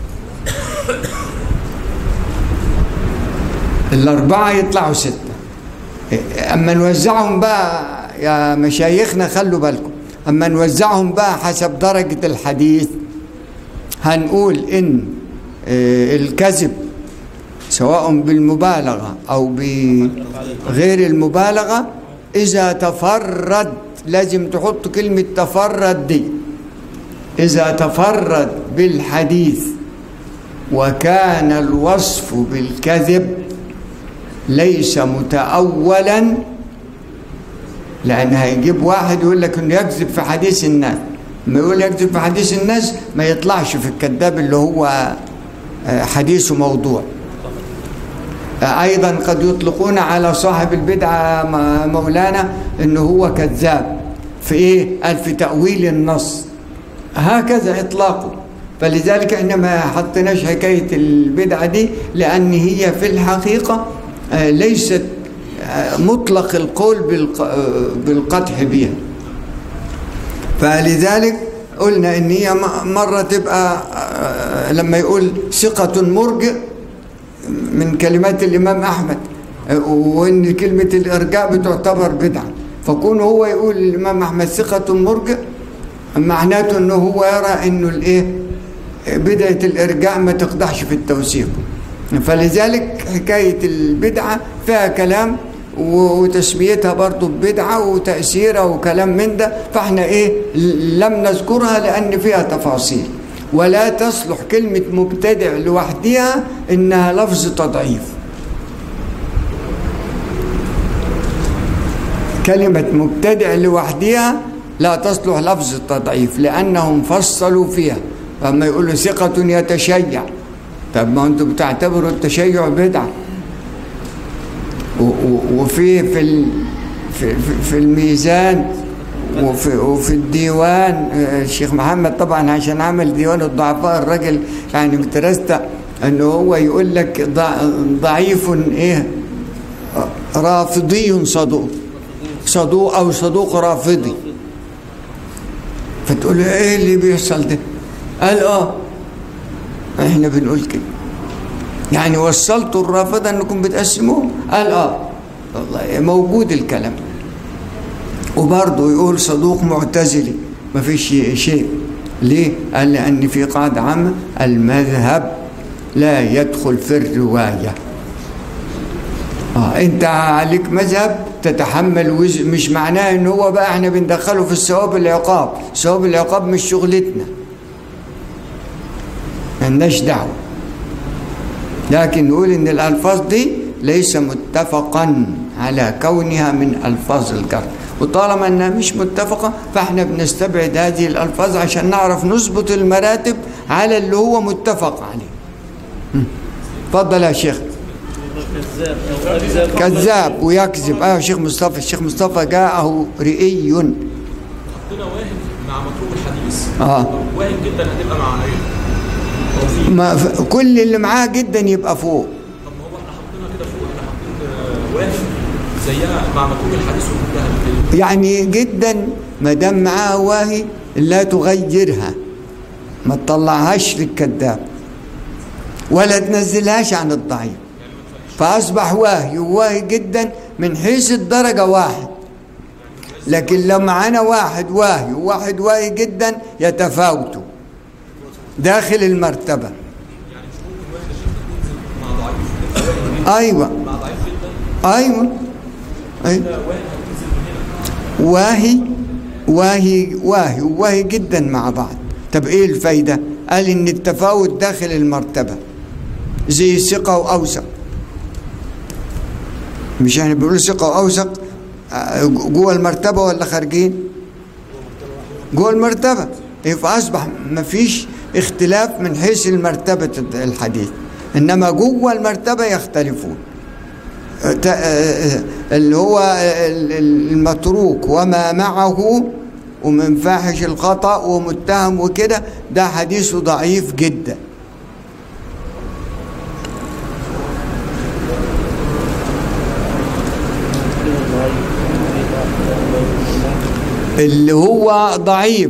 الأربعة يطلعوا ستة أما نوزعهم بقى يا مشايخنا خلوا بالكم أما نوزعهم بقى حسب درجة الحديث هنقول إن آه، الكذب سواء بالمبالغة أو بغير المبالغة إذا تفرد لازم تحط كلمة تفرد دي إذا تفرد بالحديث وكان الوصف بالكذب ليس متأولا لأن هيجيب واحد يقول لك إنه يكذب في حديث الناس ما يقول يكذب في حديث الناس ما يطلعش في الكذاب اللي هو آه، حديثه موضوع أيضا قد يطلقون على صاحب البدعة م- مولانا أنه هو كذاب في إيه؟ قال في تأويل النص هكذا إطلاقه فلذلك احنا ما حطيناش حكاية البدعة دي لأن هي في الحقيقة آه، ليست آه، مطلق القول بالق- آه، بالقدح بها فلذلك قلنا ان هي م- مره تبقى آه، لما يقول ثقه مرجئ من كلمات الامام احمد آه، وان كلمه الارجاء بتعتبر بدعه فكون هو يقول الامام احمد ثقه مرجئ معناته انه هو يرى انه الايه بدعه الارجاء ما تقدحش في التوثيق فلذلك حكايه البدعه فيها كلام و- وتسميتها برضو بدعة وتأثيرها وكلام من ده فاحنا ايه ل- لم نذكرها لأن فيها تفاصيل ولا تصلح كلمة مبتدع لوحدها إنها لفظ تضعيف كلمة مبتدع لوحدها لا تصلح لفظ التضعيف لأنهم فصلوا فيها فما يقولوا ثقة يتشيع طب ما انتم بتعتبروا التشيع بدعة و- و- وفي في ال- في في- في الميزان وفي وفي الديوان آه، الشيخ محمد طبعا عشان عمل ديوان الضعفاء الراجل يعني مترستع انه هو يقول لك ضع- ضعيف ايه آه، رافضي صدوق صدوق او صدوق رافضي فتقول له ايه اللي بيحصل ده قال اه احنا بنقول كده يعني وصلتوا الرافضه انكم بتقسموهم قال اه والله موجود الكلام وبرضه يقول صدوق معتزلي ما فيش شيء ليه قال لان في قاعده عامه المذهب لا يدخل في الروايه اه انت عليك مذهب تتحمل وزن مش معناه ان هو بقى احنا بندخله في الثواب العقاب ثواب العقاب مش شغلتنا ملناش دعوه لكن نقول ان الالفاظ دي ليس متفقا على كونها من الفاظ الجر وطالما انها مش متفقه فاحنا بنستبعد هذه الالفاظ عشان نعرف نظبط المراتب على اللي هو متفق عليه م. اتفضل يا شيخ كذاب أو أكذب كذاب ويكذب ايوه شيخ مصطفى الشيخ مصطفى جاءه رئي حطينا واهم مع مطلوب الحديث اه واهم جدا هتبقى مع ايه؟ توفيق ما ف- كل اللي معاه جدا يبقى فوق طب ما هو احنا حطينا كده فوق احنا حاطين آه، واهم زيها مع مطلوب الحديث وكلها يعني جدا ما دام معاه واهي لا تغيرها ما تطلعهاش للكذاب ولا تنزلهاش عن الضعيف فأصبح واهي وواهي جدا من حيث الدرجة واحد لكن لو معانا واحد واهي وواحد واهي جدا يتفاوتوا داخل المرتبة أيوة أيوة أيوة واهي واهي واهي واهي جدا مع بعض طب ايه الفايدة قال ان التفاوت داخل المرتبة زي ثقة واوثق مش احنا بنقول ثقة واوثق آه، جوه المرتبة ولا خارجين جوه المرتبة إيه، فاصبح مفيش اختلاف من حيث المرتبة الحديث انما جوه المرتبة يختلفون ت- آه، اللي هو ال- ال- المتروك وما معه ومن فاحش الخطأ ومتهم وكده ده حديثه ضعيف جدا اللي هو ضعيف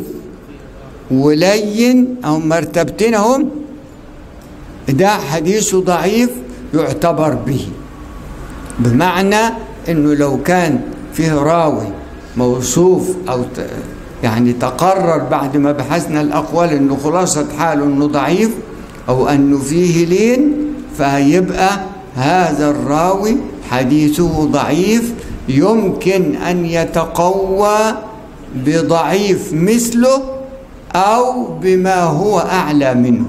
ولين او مرتبتين هم ده حديثه ضعيف يعتبر به بمعنى انه لو كان فيه راوي موصوف او ت- يعني تقرر بعد ما بحثنا الاقوال انه خلاصه حاله انه ضعيف او انه فيه لين فيبقى هذا الراوي حديثه ضعيف يمكن ان يتقوى بضعيف مثله او بما هو اعلى منه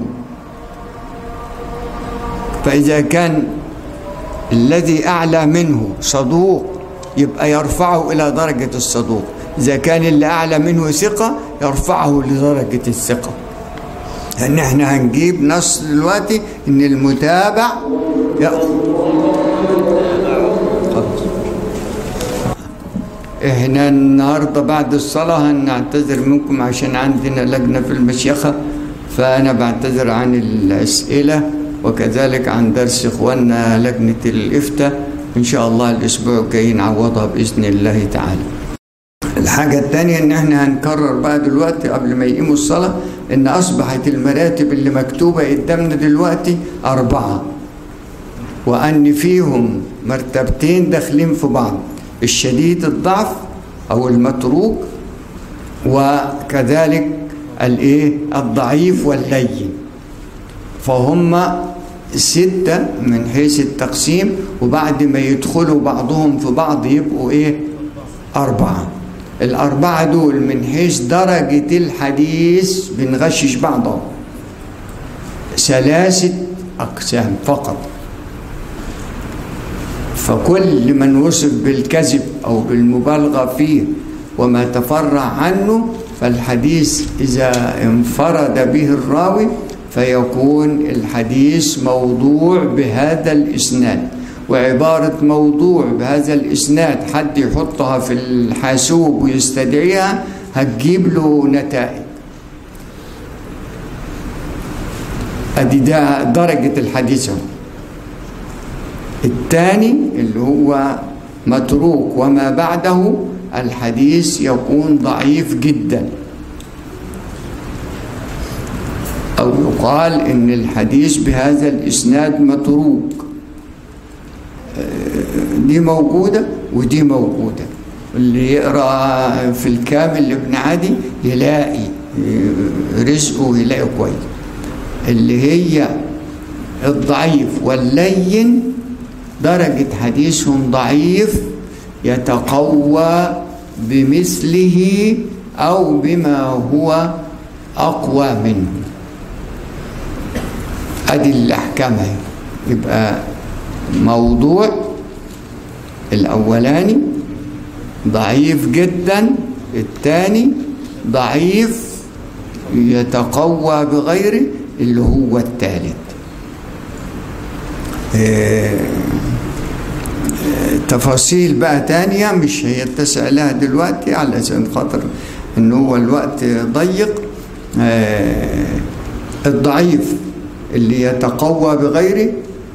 فاذا كان الذي أعلى منه صدوق يبقى يرفعه إلى درجة الصدوق إذا كان اللي أعلى منه ثقة يرفعه لدرجة الثقة لأن احنا هنجيب نص دلوقتي إن المتابع يأخذ خلاص. احنا النهارده بعد الصلاة هنعتذر منكم عشان عندنا لجنة في المشيخة فأنا بعتذر عن الأسئلة وكذلك عن درس إخواننا لجنة الإفتاء إن شاء الله الأسبوع الجاي نعوضها بإذن الله تعالى الحاجة الثانية إن إحنا هنكرر بقى دلوقتي قبل ما يقيموا الصلاة إن أصبحت المراتب اللي مكتوبة قدامنا دلوقتي أربعة وأن فيهم مرتبتين داخلين في بعض الشديد الضعف أو المتروك وكذلك الإيه الضعيف واللين فهم ستة من حيث التقسيم وبعد ما يدخلوا بعضهم في بعض يبقوا إيه أربعة الأربعة دول من حيث درجة الحديث بنغشش بعضهم ثلاثة أقسام فقط فكل من وصف بالكذب أو بالمبالغة فيه وما تفرع عنه فالحديث إذا انفرد به الراوي فيكون الحديث موضوع بهذا الإسناد وعبارة موضوع بهذا الإسناد حد يحطها في الحاسوب ويستدعيها هتجيب له نتائج أدي ده درجة الحديث اهو. الثاني اللي هو متروك وما بعده الحديث يكون ضعيف جدا أو يقال إن الحديث بهذا الإسناد متروك آه، دي موجودة ودي موجودة اللي يقرأ في الكامل لابن عدي يلاقي آه، رزقه يلاقي كويس اللي هي الضعيف واللين درجة حديثهم ضعيف يتقوى بمثله أو بما هو أقوى منه ادي الاحكام اهي يبقى موضوع الاولاني ضعيف جدا الثاني ضعيف يتقوى بغيره اللي هو الثالث آه، آه، تفاصيل بقى تانية مش هيتسع لها دلوقتي علشان خاطر ان هو الوقت ضيق آه، الضعيف اللي يتقوى بغيره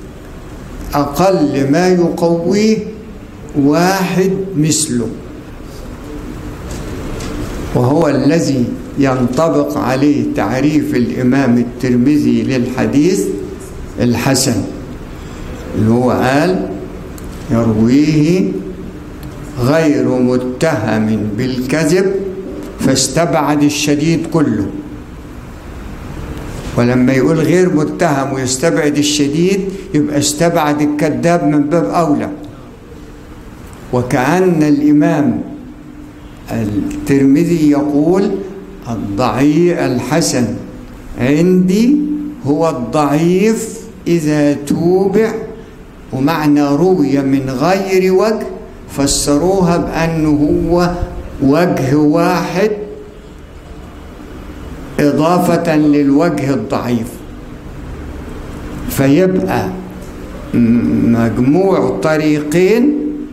أقل ما يقويه واحد مثله وهو الذي ينطبق عليه تعريف الإمام الترمذي للحديث الحسن اللي هو قال يرويه غير متهم بالكذب فاستبعد الشديد كله ولما يقول غير متهم ويستبعد الشديد يبقى استبعد الكذاب من باب أولى وكأن الإمام الترمذي يقول الضعيف الحسن عندي هو الضعيف إذا توبع ومعنى روي من غير وجه فسروها بأنه هو وجه واحد إضافة للوجه الضعيف فيبقى م- مجموع طريقين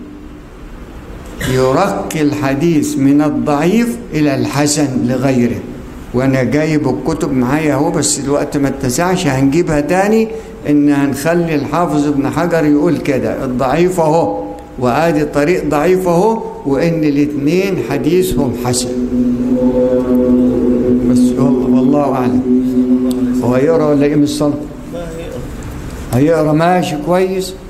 يرقي الحديث من الضعيف إلى الحسن لغيره وأنا جايب الكتب معايا اهو بس الوقت ما اتسعش هنجيبها تاني إن هنخلي الحافظ ابن حجر يقول كده الضعيف أهو وآدي طريق ضعيف أهو وإن الاتنين حديثهم حسن بس والله, والله أعلم هو هيقرا ولا إيه من الصلاة؟ ما هي هيقرا ماشي كويس